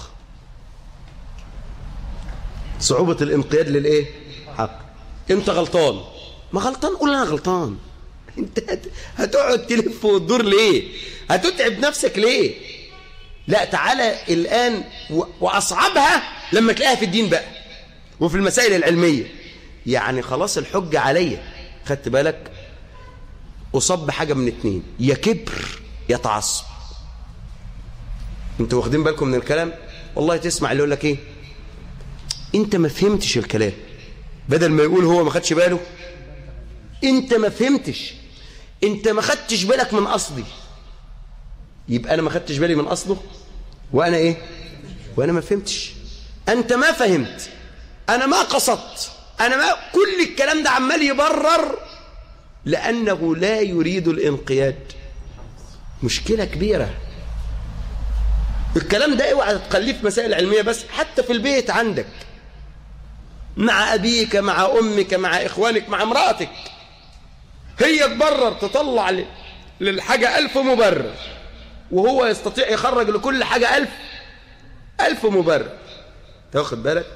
A: صعوبة الانقياد للإيه حق انت غلطان ما غلطان قول انا غلطان انت هتقعد تلف وتدور ليه هتتعب نفسك ليه لا تعالى الآن وأصعبها لما تلاقيها في الدين بقى وفي المسائل العلمية يعني خلاص الحجة عليا خدت بالك أصاب بحاجة من اتنين يا كبر يا تعصب انتوا واخدين بالكم من الكلام والله تسمع اللي يقول لك ايه انت ما فهمتش الكلام بدل ما يقول هو ما خدش باله انت ما فهمتش انت ما خدتش بالك من اصلي يبقى انا ما خدتش بالي من اصله وانا ايه وانا ما فهمتش انت ما فهمت انا ما قصدت انا ما كل الكلام ده عمال يبرر لانه لا يريد الانقياد مشكله كبيره الكلام ده اوعى تخليه في مسائل علميه بس حتى في البيت عندك مع ابيك مع امك مع اخوانك مع امراتك هي تبرر تطلع للحاجة ألف مبرر وهو يستطيع يخرج لكل حاجة ألف ألف مبرر تاخد بالك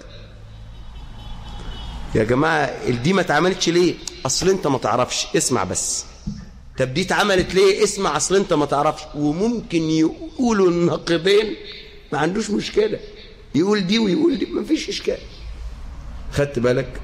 A: يا جماعة دي ما اتعملتش ليه أصل أنت ما تعرفش اسمع بس طب دي اتعملت ليه اسمع أصل أنت ما تعرفش وممكن يقولوا الناقضين ما عندوش مشكلة يقول دي ويقول دي ما فيش إشكال خدت بالك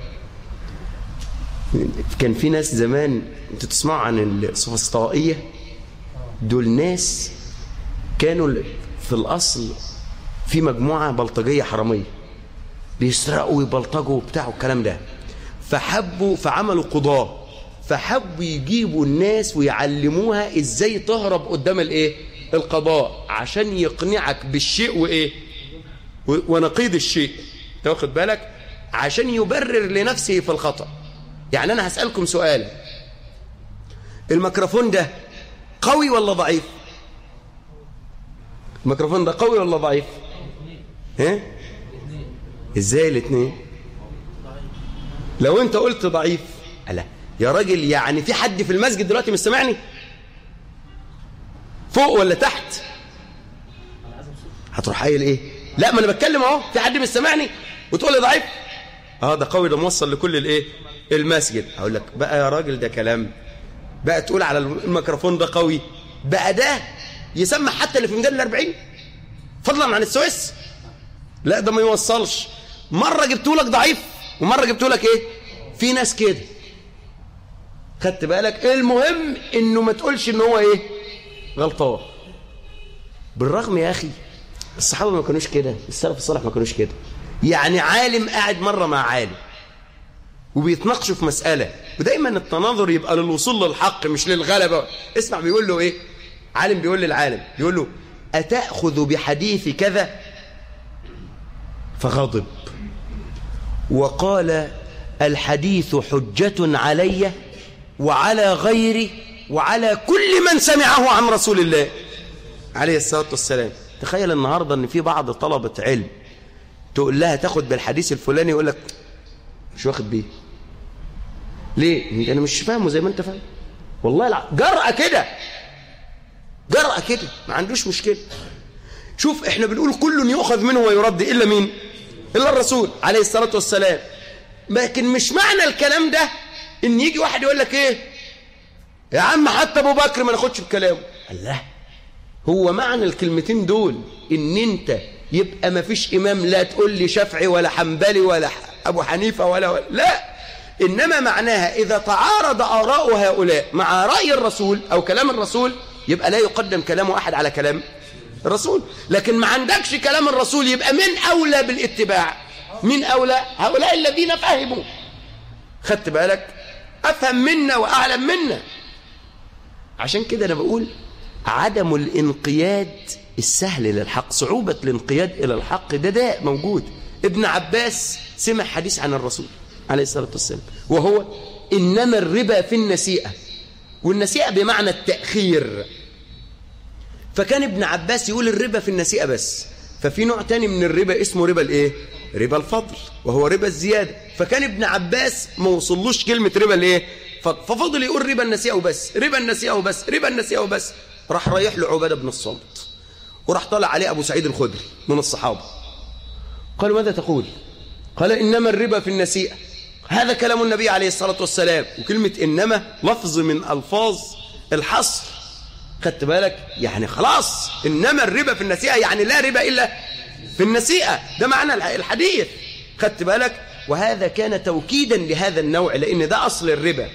A: كان في ناس زمان انتوا تسمعوا عن السفسطائية دول ناس كانوا في الأصل في مجموعة بلطجية حرامية بيسرقوا ويبلطجوا وبتاع والكلام ده فحبوا فعملوا قضاة فحبوا يجيبوا الناس ويعلموها ازاي تهرب قدام الايه القضاء عشان يقنعك بالشيء وايه ونقيض الشيء تاخد بالك عشان يبرر لنفسه في الخطأ يعني أنا هسألكم سؤال الميكروفون ده قوي ولا ضعيف الميكروفون ده قوي ولا ضعيف ها ازاي الاثنين لو انت قلت ضعيف ألا يا راجل يعني في حد في المسجد دلوقتي مش سامعني فوق ولا تحت هتروح قايل ايه لا ما انا بتكلم اهو في حد مش سامعني وتقول لي ضعيف اه ده قوي ده موصل لكل الايه المسجد اقول لك بقى يا راجل ده كلام بقى تقول على الميكروفون ده قوي بقى ده يسمع حتى اللي في مجال الأربعين فضلا عن السويس لا ده ما يوصلش مرة جبتوا لك ضعيف ومرة جبتوا لك ايه في ناس كده خدت بالك المهم انه ما تقولش ان هو ايه غلطان بالرغم يا اخي الصحابة ما كانوش كده السلف الصالح ما كانوش كده يعني عالم قاعد مرة مع عالم وبيتناقشوا في مسألة ودايما التناظر يبقى للوصول للحق مش للغلبة اسمع بيقول له ايه عالم بيقول للعالم بيقول له أتأخذ بحديث كذا فغضب وقال الحديث حجة علي وعلى غيري وعلى كل من سمعه عن رسول الله عليه الصلاة والسلام تخيل النهاردة ان في بعض طلبة علم تقول لها تاخد بالحديث الفلاني يقول لك مش واخد بيه ليه انا مش فاهمه زي ما انت فاهم والله الع... جرأة كده جرأة كده ما عندوش مشكلة شوف احنا بنقول كل يؤخذ منه ويرد إلا مين إلا الرسول عليه الصلاة والسلام لكن مش معنى الكلام ده ان يجي واحد يقول لك ايه يا عم حتى ابو بكر ما ناخدش بكلامه الله هو معنى الكلمتين دول ان انت يبقى ما فيش امام لا تقول لي شافعي ولا حنبلي ولا ابو حنيفه ولا, ولا لا انما معناها اذا تعارض اراء هؤلاء مع راي الرسول او كلام الرسول يبقى لا يقدم كلام احد على كلام الرسول لكن ما عندكش كلام الرسول يبقى من اولى بالاتباع من اولى هؤلاء الذين فهموا خدت بالك افهم منا واعلم منا عشان كده انا بقول عدم الانقياد السهل للحق صعوبة الانقياد إلى الحق ده ده موجود ابن عباس سمع حديث عن الرسول عليه الصلاة والسلام وهو إنما الربا في النسيئة والنسيئة بمعنى التأخير فكان ابن عباس يقول الربا في النسيئة بس ففي نوع تاني من الربا اسمه ربا الايه ربا الفضل وهو ربا الزيادة فكان ابن عباس ما وصلوش كلمة ربا الايه ففضل يقول ربا النسيئة وبس ربا النسيئة وبس ربا النسيئة وبس راح رايح له عبادة بن الصامت وراح طلع عليه أبو سعيد الخدري من الصحابة قال ماذا تقول قال إنما الربا في النسيئة هذا كلام النبي عليه الصلاة والسلام وكلمة إنما لفظ من ألفاظ الحصر خدت بالك يعني خلاص إنما الربا في النسيئة يعني لا ربا إلا في النسيئة ده معنى الحديث خدت بالك وهذا كان توكيدا لهذا النوع لأن ده أصل الربا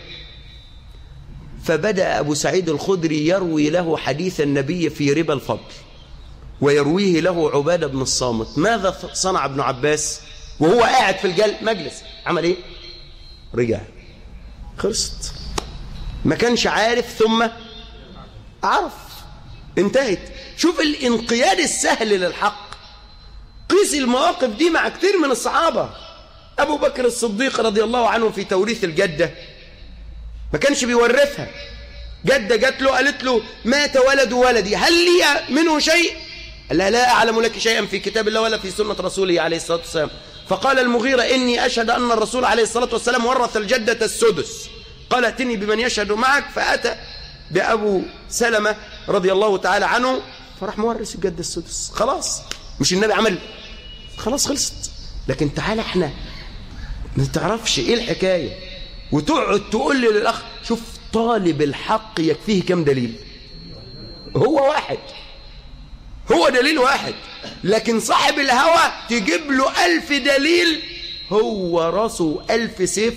A: فبدأ أبو سعيد الخدري يروي له حديث النبي في ربا الفضل ويرويه له عبادة بن الصامت ماذا صنع ابن عباس وهو قاعد في الجل مجلس عمل ايه رجع خلصت ما كانش عارف ثم عرف انتهت شوف الانقياد السهل للحق قيس المواقف دي مع كثير من الصحابة أبو بكر الصديق رضي الله عنه في توريث الجدة ما كانش بيورثها جدة جات له قالت له مات ولد ولدي هل لي منه شيء قال لها لا أعلم لك شيئا في كتاب الله ولا في سنة رسوله عليه الصلاة والسلام فقال المغيرة إني أشهد أن الرسول عليه الصلاة والسلام ورث الجدة السدس قال اتني بمن يشهد معك فأتى بأبو سلمة رضي الله تعالى عنه فراح مورث الجدة السدس خلاص مش النبي عمل خلاص خلصت لكن تعالى احنا ما تعرفش ايه الحكاية وتقعد تقول لي للأخ شوف طالب الحق يكفيه كم دليل هو واحد هو دليل واحد لكن صاحب الهوى تجيب له ألف دليل هو راسه ألف سيف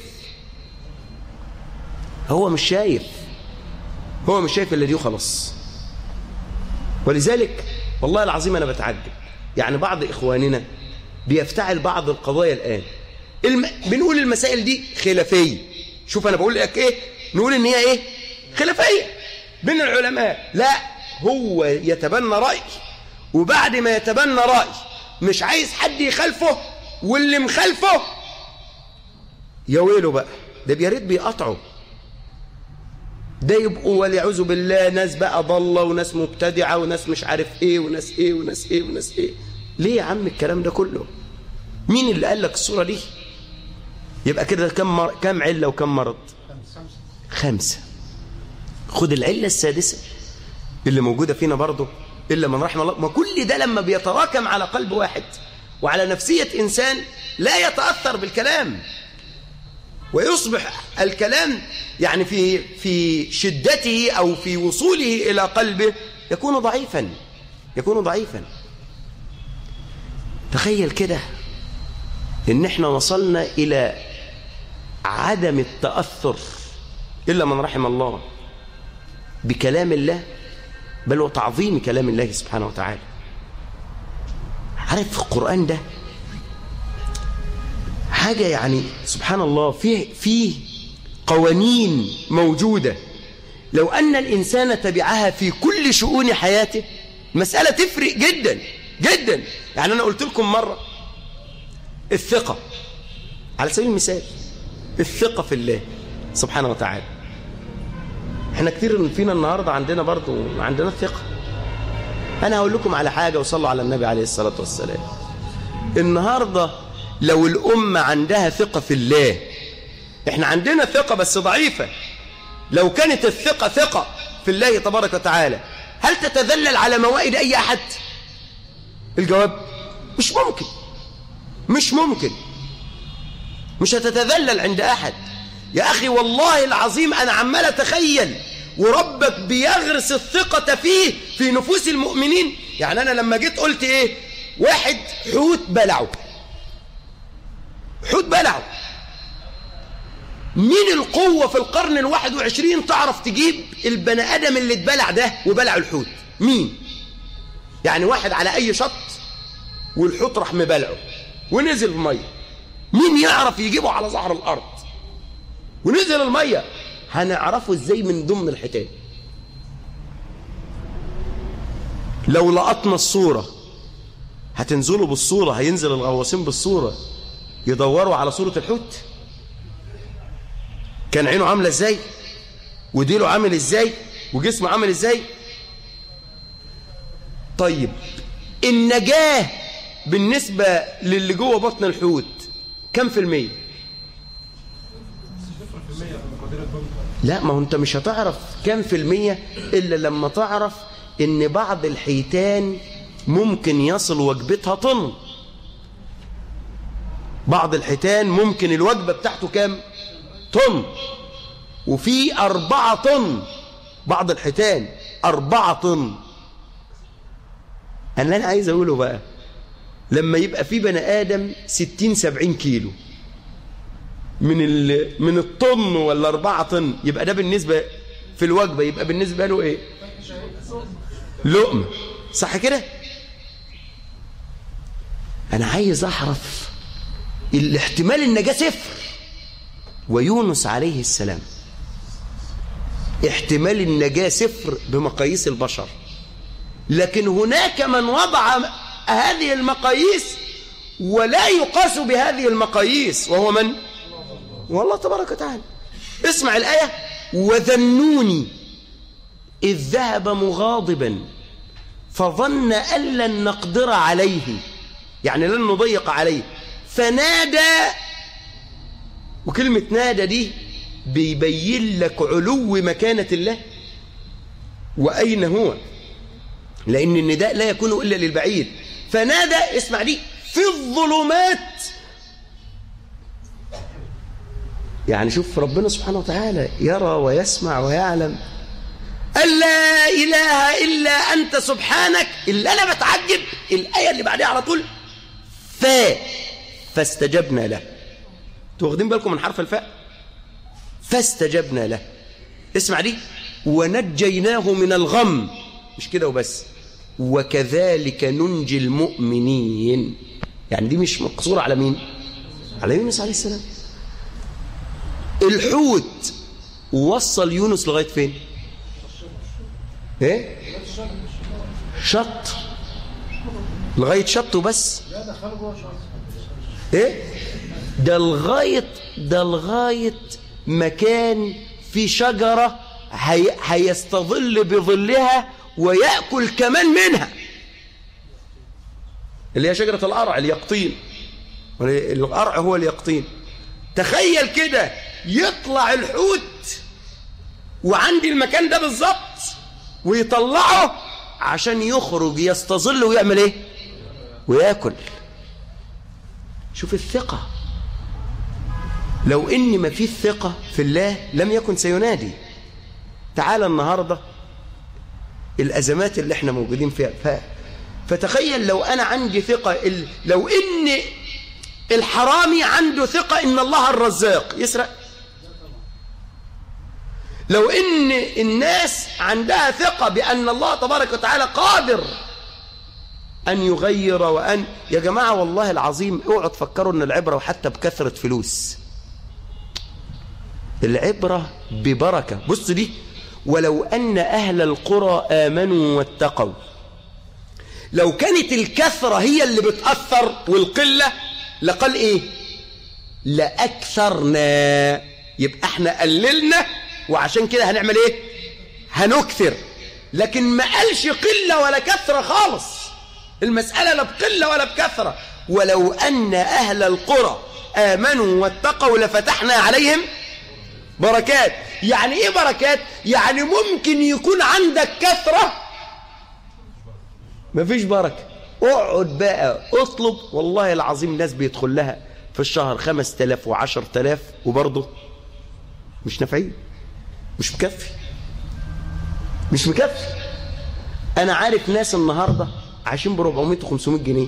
A: هو مش شايف هو مش شايف اللي دي خلاص ولذلك والله العظيم أنا بتعجب يعني بعض إخواننا بيفتعل بعض القضايا الآن الم... بنقول المسائل دي خلافية شوف أنا بقول لك إيه نقول إن هي إيه خلافية بين العلماء لا هو يتبنى رأي وبعد ما يتبنى رأي مش عايز حد يخالفه واللي مخالفه يا ويله بقى ده بيريد بيقطعه ده يبقوا والعياذ بالله ناس بقى ضاله وناس مبتدعه وناس مش عارف ايه وناس ايه وناس ايه وناس ايه ليه يا عم الكلام ده كله مين اللي قال لك الصوره دي يبقى كده كم مر... كم عله وكم مرض خمسه خد العله السادسه اللي موجوده فينا برضه إلا من رحم الله ما كل ده لما بيتراكم على قلب واحد وعلى نفسية إنسان لا يتأثر بالكلام ويصبح الكلام يعني في في شدته أو في وصوله إلى قلبه يكون ضعيفا يكون ضعيفا تخيل كده إن احنا وصلنا إلى عدم التأثر إلا من رحم الله بكلام الله بل وتعظيم كلام الله سبحانه وتعالى عارف القرآن ده حاجة يعني سبحان الله فيه, فيه قوانين موجودة لو أن الإنسان تبعها في كل شؤون حياته مسألة تفرق جدا جدا يعني أنا قلت لكم مرة الثقة على سبيل المثال الثقة في الله سبحانه وتعالى احنا كتير فينا النهاردة عندنا برضو عندنا الثقة أنا هقول لكم على حاجة وصلوا على النبي عليه الصلاة والسلام النهاردة لو الأمة عندها ثقة في الله احنا عندنا ثقة بس ضعيفة لو كانت الثقة ثقة في الله تبارك وتعالى هل تتذلل على موائد أي أحد الجواب مش ممكن مش ممكن مش هتتذلل عند أحد يا أخي والله العظيم أنا عمال أتخيل وربك بيغرس الثقة فيه في نفوس المؤمنين يعني أنا لما جيت قلت إيه واحد حوت بلعه حوت بلعه مين القوة في القرن الواحد وعشرين تعرف تجيب البني آدم اللي اتبلع ده وبلع الحوت مين يعني واحد على أي شط والحوت راح مبلعه ونزل المية مين يعرف يجيبه على ظهر الأرض ونزل المية هنعرفه ازاي من ضمن الحيتان لو لقطنا الصورة هتنزلوا بالصورة هينزل الغواصين بالصورة يدوروا على صورة الحوت كان عينه عاملة ازاي وديله عامل ازاي وجسمه عامل ازاي طيب النجاة بالنسبة للي جوه بطن الحوت كم في المية لا ما هو انت مش هتعرف كم في المية إلا لما تعرف ان بعض الحيتان ممكن يصل وجبتها طن بعض الحيتان ممكن الوجبة بتاعته كام طن وفي أربعة طن بعض الحيتان أربعة طن أنا أنا عايز أقوله بقى لما يبقى في بني آدم ستين سبعين كيلو من من الطن ولا أربعة طن يبقى ده بالنسبة في الوجبة يبقى بالنسبة له إيه لقمة صح كده أنا عايز أعرف الاحتمال النجاة صفر ويونس عليه السلام احتمال النجاة صفر بمقاييس البشر لكن هناك من وضع هذه المقاييس ولا يقاس بهذه المقاييس وهو من؟ والله تبارك وتعالى اسمع الآية وذنوني إذ ذهب مغاضبا فظن أن لن نقدر عليه يعني لن نضيق عليه فنادى وكلمة نادى دي بيبين لك علو مكانة الله وأين هو لأن النداء لا يكون إلا للبعيد فنادى اسمع دي في الظلمات يعني شوف ربنا سبحانه وتعالى يرى ويسمع ويعلم أن لا إله إلا أنت سبحانك اللي أنا بتعجب الآية اللي بعدها على طول فا فاستجبنا له واخدين بالكم من حرف الفاء فاستجبنا له اسمع دي ونجيناه من الغم مش كده وبس وكذلك ننجي المؤمنين يعني دي مش مقصورة على مين على يونس عليه السلام الحوت وصل يونس لغاية فين ايه شط لغاية شط وبس ايه ده لغاية ده لغاية مكان في شجرة هي هيستظل بظلها ويأكل كمان منها اللي هي شجرة القرع اليقطين القرع هو اليقطين تخيل كده يطلع الحوت وعندي المكان ده بالظبط ويطلعه عشان يخرج يستظل ويعمل ايه وياكل شوف الثقة لو إن ما فيه ثقة في الله لم يكن سينادي تعال النهاردة الأزمات اللي احنا موجودين فيها ف... فتخيل لو أنا عندي ثقة ال... لو إن الحرامي عنده ثقة إن الله الرزاق يسرق لو إن الناس عندها ثقة بأن الله تبارك وتعالى قادر أن يغير وأن يا جماعة والله العظيم اوعوا تفكروا أن العبرة وحتى بكثرة فلوس العبرة ببركة بص دي ولو أن أهل القرى آمنوا واتقوا لو كانت الكثرة هي اللي بتأثر والقلة لقال إيه لأكثرنا يبقى احنا قللنا وعشان كده هنعمل إيه هنكثر لكن ما قالش قلة ولا كثرة خالص المسألة لا بقلة ولا بكثرة ولو أن أهل القرى آمنوا واتقوا لفتحنا عليهم بركات يعني ايه بركات يعني ممكن يكون عندك كثرة مفيش بركة اقعد بقى اطلب والله العظيم ناس بيدخل لها في الشهر خمس تلاف وعشر تلاف وبرضه مش نافعين مش مكفي مش مكفي انا عارف ناس النهاردة عايشين ب 400 و 500 جنيه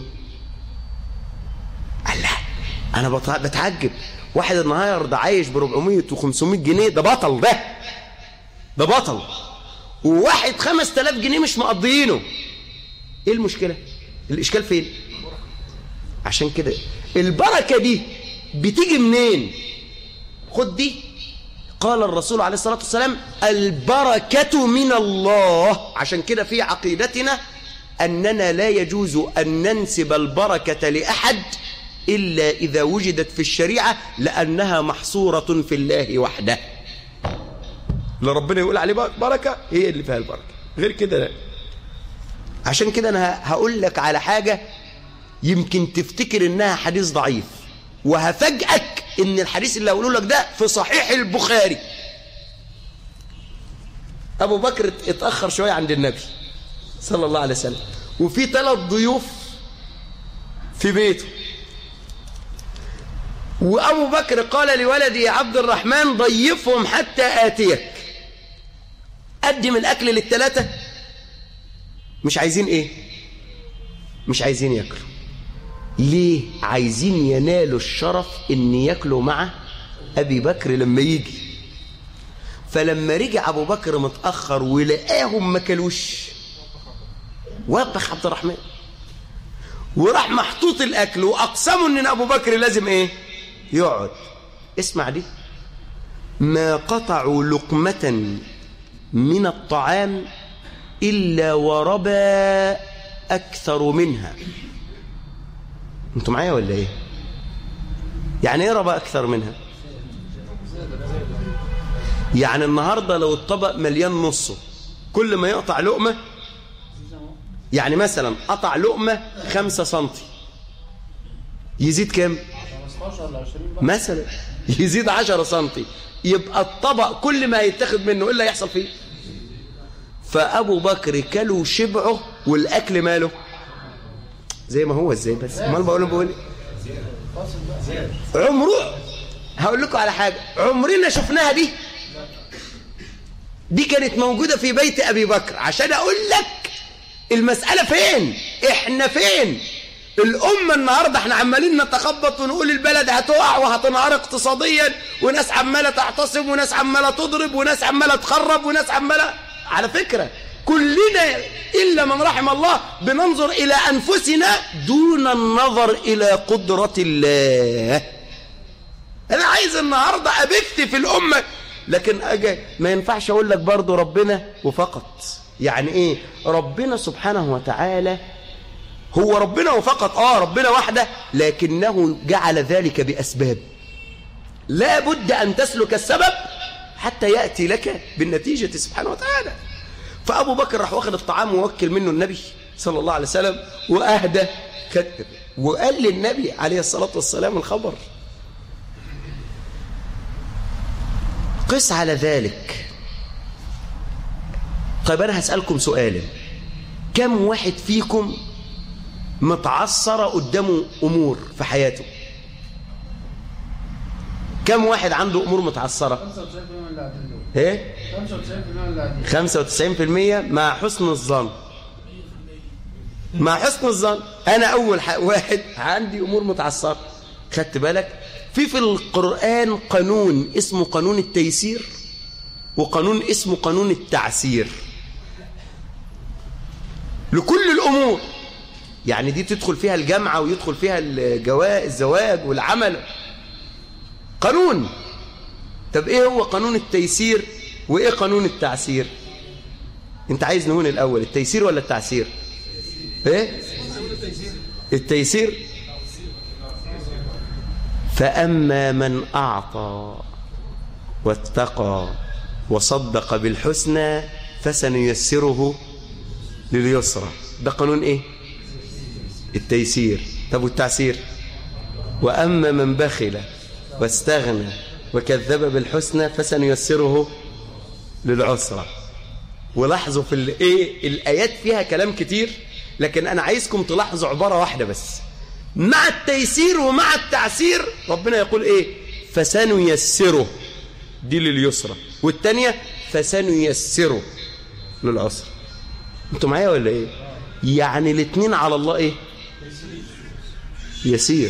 A: الله انا بتعجب واحد النهارده عايش ب 400 و 500 جنيه ده بطل ده ده بطل وواحد 5000 جنيه مش مقضيينه ايه المشكله الاشكال فين عشان كده البركه دي بتيجي منين خد دي قال الرسول عليه الصلاه والسلام البركه من الله عشان كده في عقيدتنا اننا لا يجوز ان ننسب البركه لاحد إلا إذا وجدت في الشريعة لأنها محصورة في الله وحده اللي ربنا يقول عليه بركة هي اللي فيها البركة غير كده لا عشان كده أنا هقول لك على حاجة يمكن تفتكر إنها حديث ضعيف وهفاجئك إن الحديث اللي هقوله لك ده في صحيح البخاري أبو بكر اتأخر شوية عند النبي صلى الله عليه وسلم وفي ثلاث ضيوف في بيته وأبو بكر قال لولدي عبد الرحمن ضيفهم حتى آتيك قدم الأكل للثلاثة مش عايزين إيه مش عايزين يأكلوا ليه عايزين ينالوا الشرف إن يأكلوا مع أبي بكر لما يجي فلما رجع أبو بكر متأخر ولقاهم ما كلوش وبخ عبد الرحمن وراح محطوط الأكل وأقسموا إن أبو بكر لازم إيه يقعد اسمع دي ما قطعوا لقمة من الطعام إلا وربى أكثر منها انتوا معايا ولا ايه يعني ايه ربى أكثر منها يعني النهاردة لو الطبق مليان نصه كل ما يقطع لقمة يعني مثلا قطع لقمة خمسة سنتي يزيد كام مثلا يزيد 10 سنتي يبقى الطبق كل ما يتاخد منه ايه اللي هيحصل فيه فابو بكر كلوا شبعه والاكل ماله زي ما هو ازاي بس امال بقول بقول عمره هقول لكم على حاجه عمرنا شفناها دي دي كانت موجوده في بيت ابي بكر عشان اقول لك المساله فين احنا فين الأمة النهاردة احنا عمالين نتخبط ونقول البلد هتقع وهتنهار اقتصاديا وناس عمالة تعتصم وناس عمالة تضرب وناس عمالة تخرب وناس عمالة على فكرة كلنا إلا من رحم الله بننظر إلى أنفسنا دون النظر إلى قدرة الله أنا عايز النهاردة أبث في الأمة لكن أجي ما ينفعش أقول لك برضو ربنا وفقط يعني إيه ربنا سبحانه وتعالى هو ربنا وفقط آه ربنا وحده لكنه جعل ذلك بأسباب لا بد أن تسلك السبب حتى يأتي لك بالنتيجة سبحانه وتعالى فأبو بكر راح واخد الطعام ووكل منه النبي صلى الله عليه وسلم وأهدى كتب وقال للنبي عليه الصلاة والسلام الخبر قس على ذلك طيب أنا هسألكم سؤالا كم واحد فيكم متعصرة قدامه أمور في حياته كم واحد عنده أمور متعثرة
B: 95%
A: ايه 95% مع حسن الظن مع حسن الظن انا اول واحد عندي امور متعثره خدت بالك في في القران قانون اسمه قانون التيسير وقانون اسمه قانون التعسير لكل الامور يعني دي تدخل فيها الجامعه ويدخل فيها الزواج والعمل قانون طب ايه هو قانون التيسير وايه قانون التعسير انت عايز نهون الاول التيسير ولا التعسير ايه التيسير فاما من اعطى واتقى وصدق بالحسنى فسنيسره لليسرى ده قانون ايه التيسير طب والتعسير واما من بخل واستغنى وكذب بالحسنى فسنيسره للعسرى ولاحظوا في الايه الايات فيها كلام كتير لكن انا عايزكم تلاحظوا عباره واحده بس مع التيسير ومع التعسير ربنا يقول ايه فسنيسره دي لليسرى والثانيه فسنيسره للعسرى انتوا معايا ولا ايه يعني الاثنين على الله ايه يسير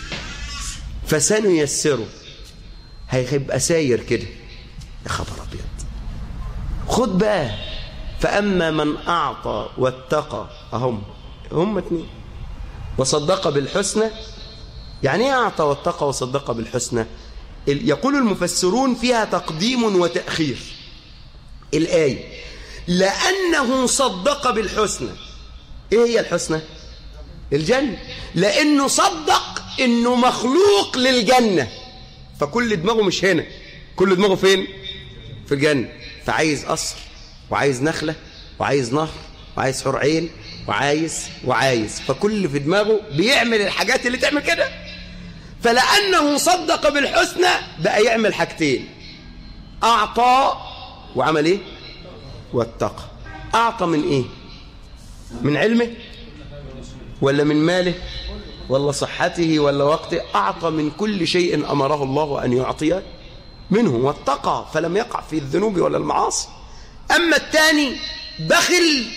A: فسنيسره هيبقى ساير كده يا خبر ابيض خد بقى فاما من اعطى واتقى اهم هم اتنين وصدق بالحسنى يعني ايه اعطى واتقى وصدق بالحسنى يقول المفسرون فيها تقديم وتاخير الايه لانه صدق بالحسنى ايه هي الحسنى الجنه لانه صدق انه مخلوق للجنه فكل دماغه مش هنا كل دماغه فين في الجنة فعايز قصر وعايز نخلة وعايز نهر وعايز حور عين وعايز وعايز فكل في دماغه بيعمل الحاجات اللي تعمل كده فلأنه صدق بالحسنى بقى يعمل حاجتين أعطى وعمل إيه واتقى أعطى من إيه من علمه ولا من ماله ولا صحته ولا وقته أعطى من كل شيء أمره الله أن يعطيه منه واتقى فلم يقع في الذنوب ولا المعاصي أما الثاني بخل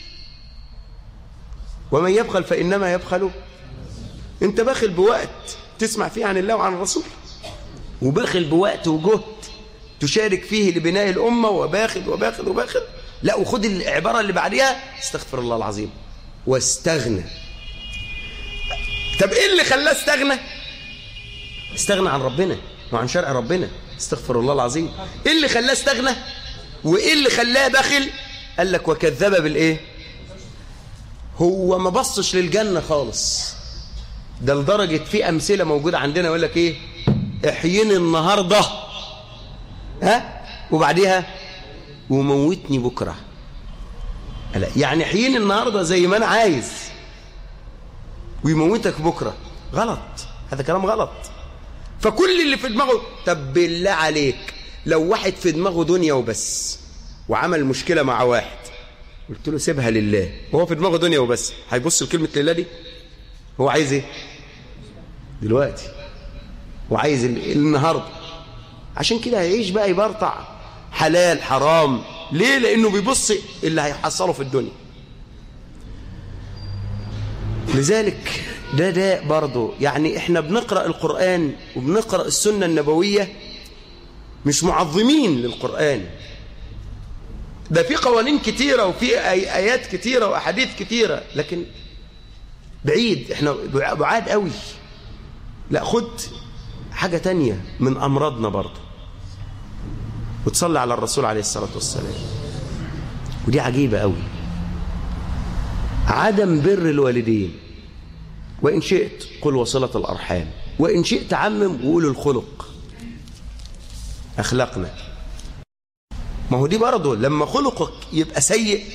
A: ومن يبخل فإنما يبخل أنت بخل بوقت تسمع فيه عن الله وعن الرسول وبخل بوقت وجهد تشارك فيه لبناء الأمة وباخل وباخل وباخل لا وخد العبارة اللي بعدها استغفر الله العظيم واستغنى طب ايه اللي خلاه استغنى استغنى عن ربنا وعن شرع ربنا استغفر الله العظيم ايه اللي خلاه استغنى وايه اللي خلاه بخل قال لك وكذب بالايه هو ما بصش للجنه خالص ده لدرجه في امثله موجوده عندنا يقول لك ايه احييني النهارده ها وبعديها وموتني بكره لا يعني احييني النهارده زي ما انا عايز ويموتك بكرة غلط هذا كلام غلط فكل اللي في دماغه طب بالله عليك لو واحد في دماغه دنيا وبس وعمل مشكلة مع واحد قلت له سيبها لله وهو في دماغه دنيا وبس هيبص لكلمة لله دي هو عايز ايه دلوقتي وعايز النهارده عشان كده هيعيش بقى يبرطع حلال حرام ليه لانه بيبص اللي هيحصله في الدنيا لذلك ده ده برضه يعني احنا بنقرأ القرآن وبنقرأ السنة النبوية مش معظمين للقرآن ده في قوانين كتيرة وفي آيات كتيرة وأحاديث كتيرة لكن بعيد احنا بعاد قوي لا خد حاجة تانية من أمراضنا برضه وتصلي على الرسول عليه الصلاة والسلام ودي عجيبة قوي عدم بر الوالدين وإن شئت قل وصلة الأرحام وإن شئت عمم وقول الخلق أخلاقنا ما هو دي برضه لما خلقك يبقى سيء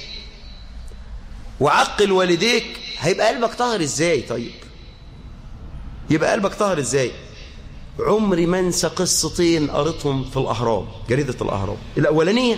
A: وعقل والديك هيبقى قلبك طاهر ازاي طيب يبقى قلبك طاهر ازاي عمري ما انسى قصتين قريتهم في الاهرام جريده الاهرام الاولانيه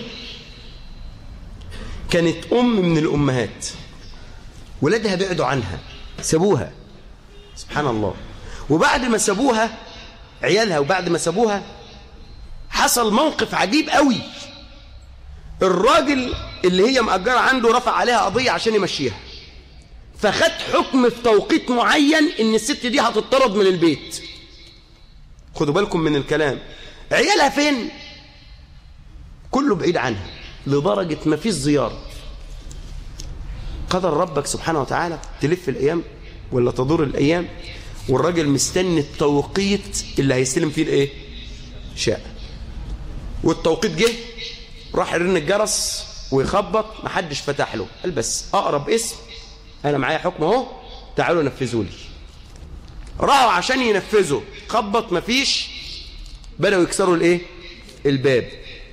A: كانت ام من الامهات ولادها بعدوا عنها سابوها سبحان الله وبعد ما سابوها عيالها وبعد ما سابوها حصل موقف عجيب قوي الراجل اللي هي مأجرة عنده رفع عليها قضية عشان يمشيها فخد حكم في توقيت معين ان الست دي هتطرد من البيت خدوا بالكم من الكلام عيالها فين كله بعيد عنها لدرجة ما فيش زيارة قدر ربك سبحانه وتعالى تلف الأيام ولا تدور الأيام والراجل مستني التوقيت اللي هيستلم فيه الايه شاء والتوقيت جه راح يرن الجرس ويخبط محدش فتح له قال بس اقرب اسم انا معايا حكم اهو تعالوا نفذوا لي راحوا عشان ينفذوا خبط مفيش بدأوا يكسروا الايه الباب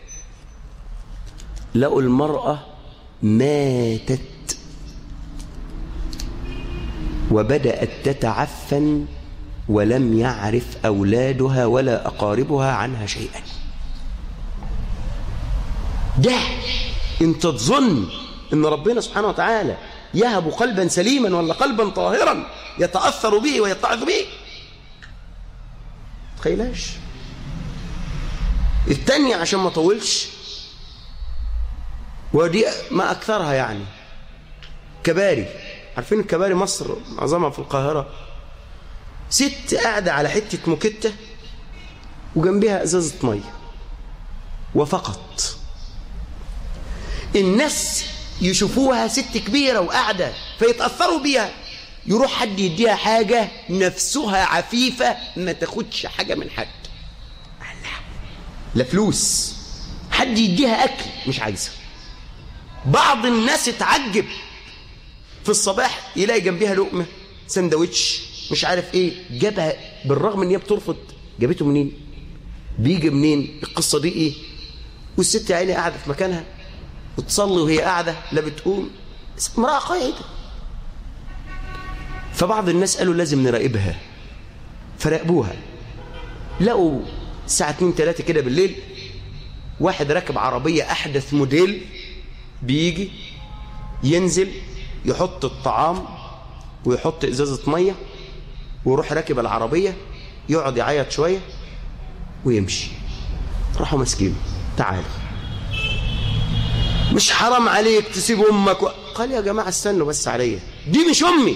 A: لقوا المرأة ماتت وبدأت تتعفن ولم يعرف أولادها ولا أقاربها عنها شيئا ده انت تظن ان ربنا سبحانه وتعالى يهب قلبا سليما ولا قلبا طاهرا يتأثر به ويتعظ به تخيلاش التانية عشان ما طولش ودي ما أكثرها يعني كباري عارفين الكباري مصر معظمها في القاهرة ست قاعدة على حتة موكتة وجنبها ازازة مية وفقط الناس يشوفوها ست كبيرة وقاعدة فيتأثروا بيها يروح حد يديها حاجة نفسها عفيفة ما تاخدش حاجة من حد لا فلوس حد يديها أكل مش عايزة بعض الناس اتعجب في الصباح يلاقي جنبها لقمة سندوتش مش عارف ايه جابها بالرغم ان هي بترفض جابته منين بيجي منين القصة دي ايه والست يا عيني قاعدة في مكانها وتصلي وهي قاعدة لا بتقوم امرأة قاعدة فبعض الناس قالوا لازم نراقبها فراقبوها لقوا الساعة 2 3 كده بالليل واحد راكب عربية أحدث موديل بيجي ينزل يحط الطعام ويحط إزازة مية ويروح راكب العربية يقعد يعيط شوية ويمشي راحوا ماسكينه تعالوا مش حرام عليك تسيب امك و... قال يا جماعه استنوا بس عليا دي مش امي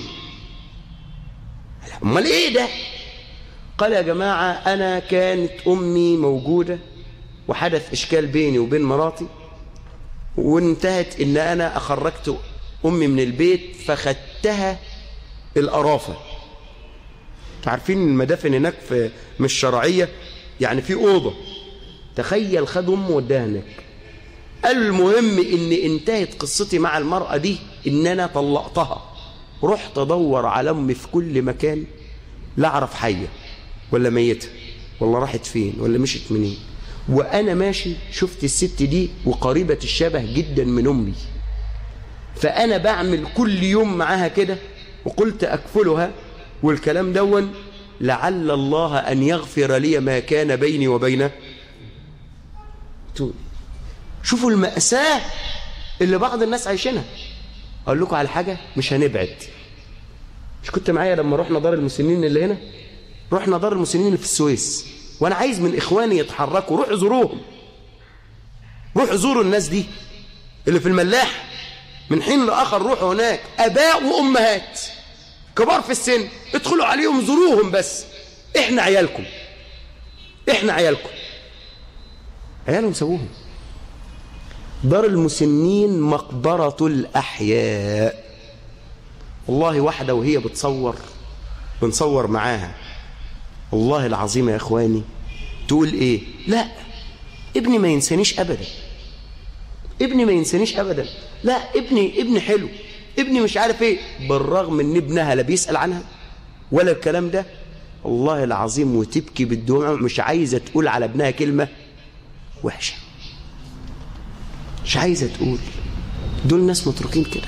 A: امال ايه ده قال يا جماعه انا كانت امي موجوده وحدث اشكال بيني وبين مراتي وانتهت ان انا اخرجت امي من البيت فخدتها القرافه عارفين المدافن هناك في مش شرعيه يعني في اوضه تخيل خد امه وداها هناك المهم ان انتهت قصتي مع المرأة دي ان انا طلقتها رحت ادور على امي في كل مكان لا اعرف حية ولا ميتة ولا راحت فين ولا مشت منين وانا ماشي شفت الست دي وقريبة الشبه جدا من امي فانا بعمل كل يوم معاها كده وقلت اكفلها والكلام دون لعل الله ان يغفر لي ما كان بيني وبينه شوفوا المأساة اللي بعض الناس عايشينها أقول لكم على حاجة مش هنبعد مش كنت معايا لما رحنا دار المسنين اللي هنا رحنا دار المسنين اللي في السويس وأنا عايز من إخواني يتحركوا روحوا زوروهم روحوا زوروا الناس دي اللي في الملاح من حين لآخر روحوا هناك أباء وأمهات كبار في السن ادخلوا عليهم زوروهم بس احنا عيالكم احنا عيالكم عيالهم سووهم دار المسنين مقبرة الأحياء والله واحدة وهي بتصور بنصور معاها والله العظيم يا إخواني تقول إيه لا ابني ما ينسانيش أبدا ابني ما ينسانيش أبدا لا ابني ابني حلو ابني مش عارف ايه بالرغم ان ابنها لا بيسأل عنها ولا الكلام ده والله العظيم وتبكي بالدموع مش عايزة تقول على ابنها كلمة وحشة مش عايزة تقول دول ناس متركين كده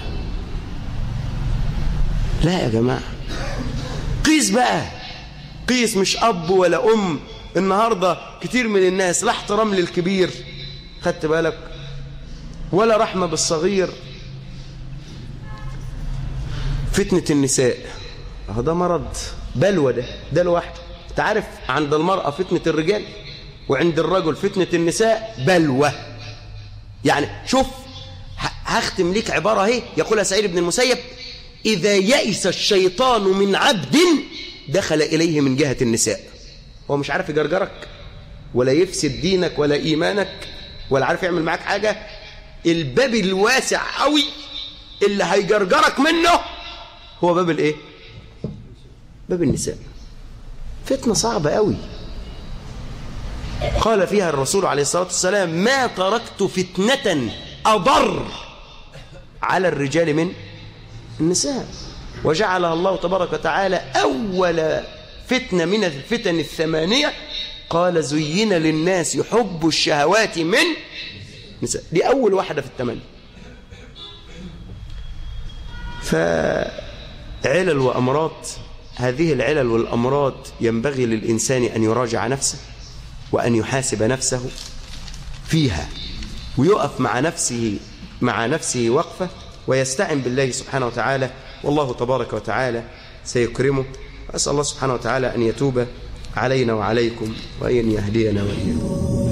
A: لا يا جماعة قيس بقى قيس مش أب ولا أم النهاردة كتير من الناس لا احترام للكبير خدت بالك ولا رحمة بالصغير فتنة النساء اهو ده مرض بلوى ده ده لوحده تعرف عند المرأة فتنة الرجال وعند الرجل فتنة النساء بلوى يعني شوف هختم لك عبارة اهي يقولها سعيد بن المسيب إذا يئس الشيطان من عبد دخل إليه من جهة النساء هو مش عارف يجرجرك ولا يفسد دينك ولا إيمانك ولا عارف يعمل معاك حاجة الباب الواسع قوي اللي هيجرجرك منه هو باب الايه باب النساء فتنة صعبة قوي قال فيها الرسول عليه الصلاة والسلام ما تركت فتنة أضر على الرجال من النساء وجعلها الله تبارك وتعالى أول فتنة من الفتن الثمانية قال زين للناس حب الشهوات من نساء دي أول واحدة في الثمانية فعلل وأمراض هذه العلل والأمراض ينبغي للإنسان أن يراجع نفسه وأن يحاسب نفسه فيها ويقف مع نفسه مع نفسه وقفة ويستعن بالله سبحانه وتعالى والله تبارك وتعالى سيكرمه أسأل الله سبحانه وتعالى أن يتوب علينا وعليكم وأن يهدينا وإياكم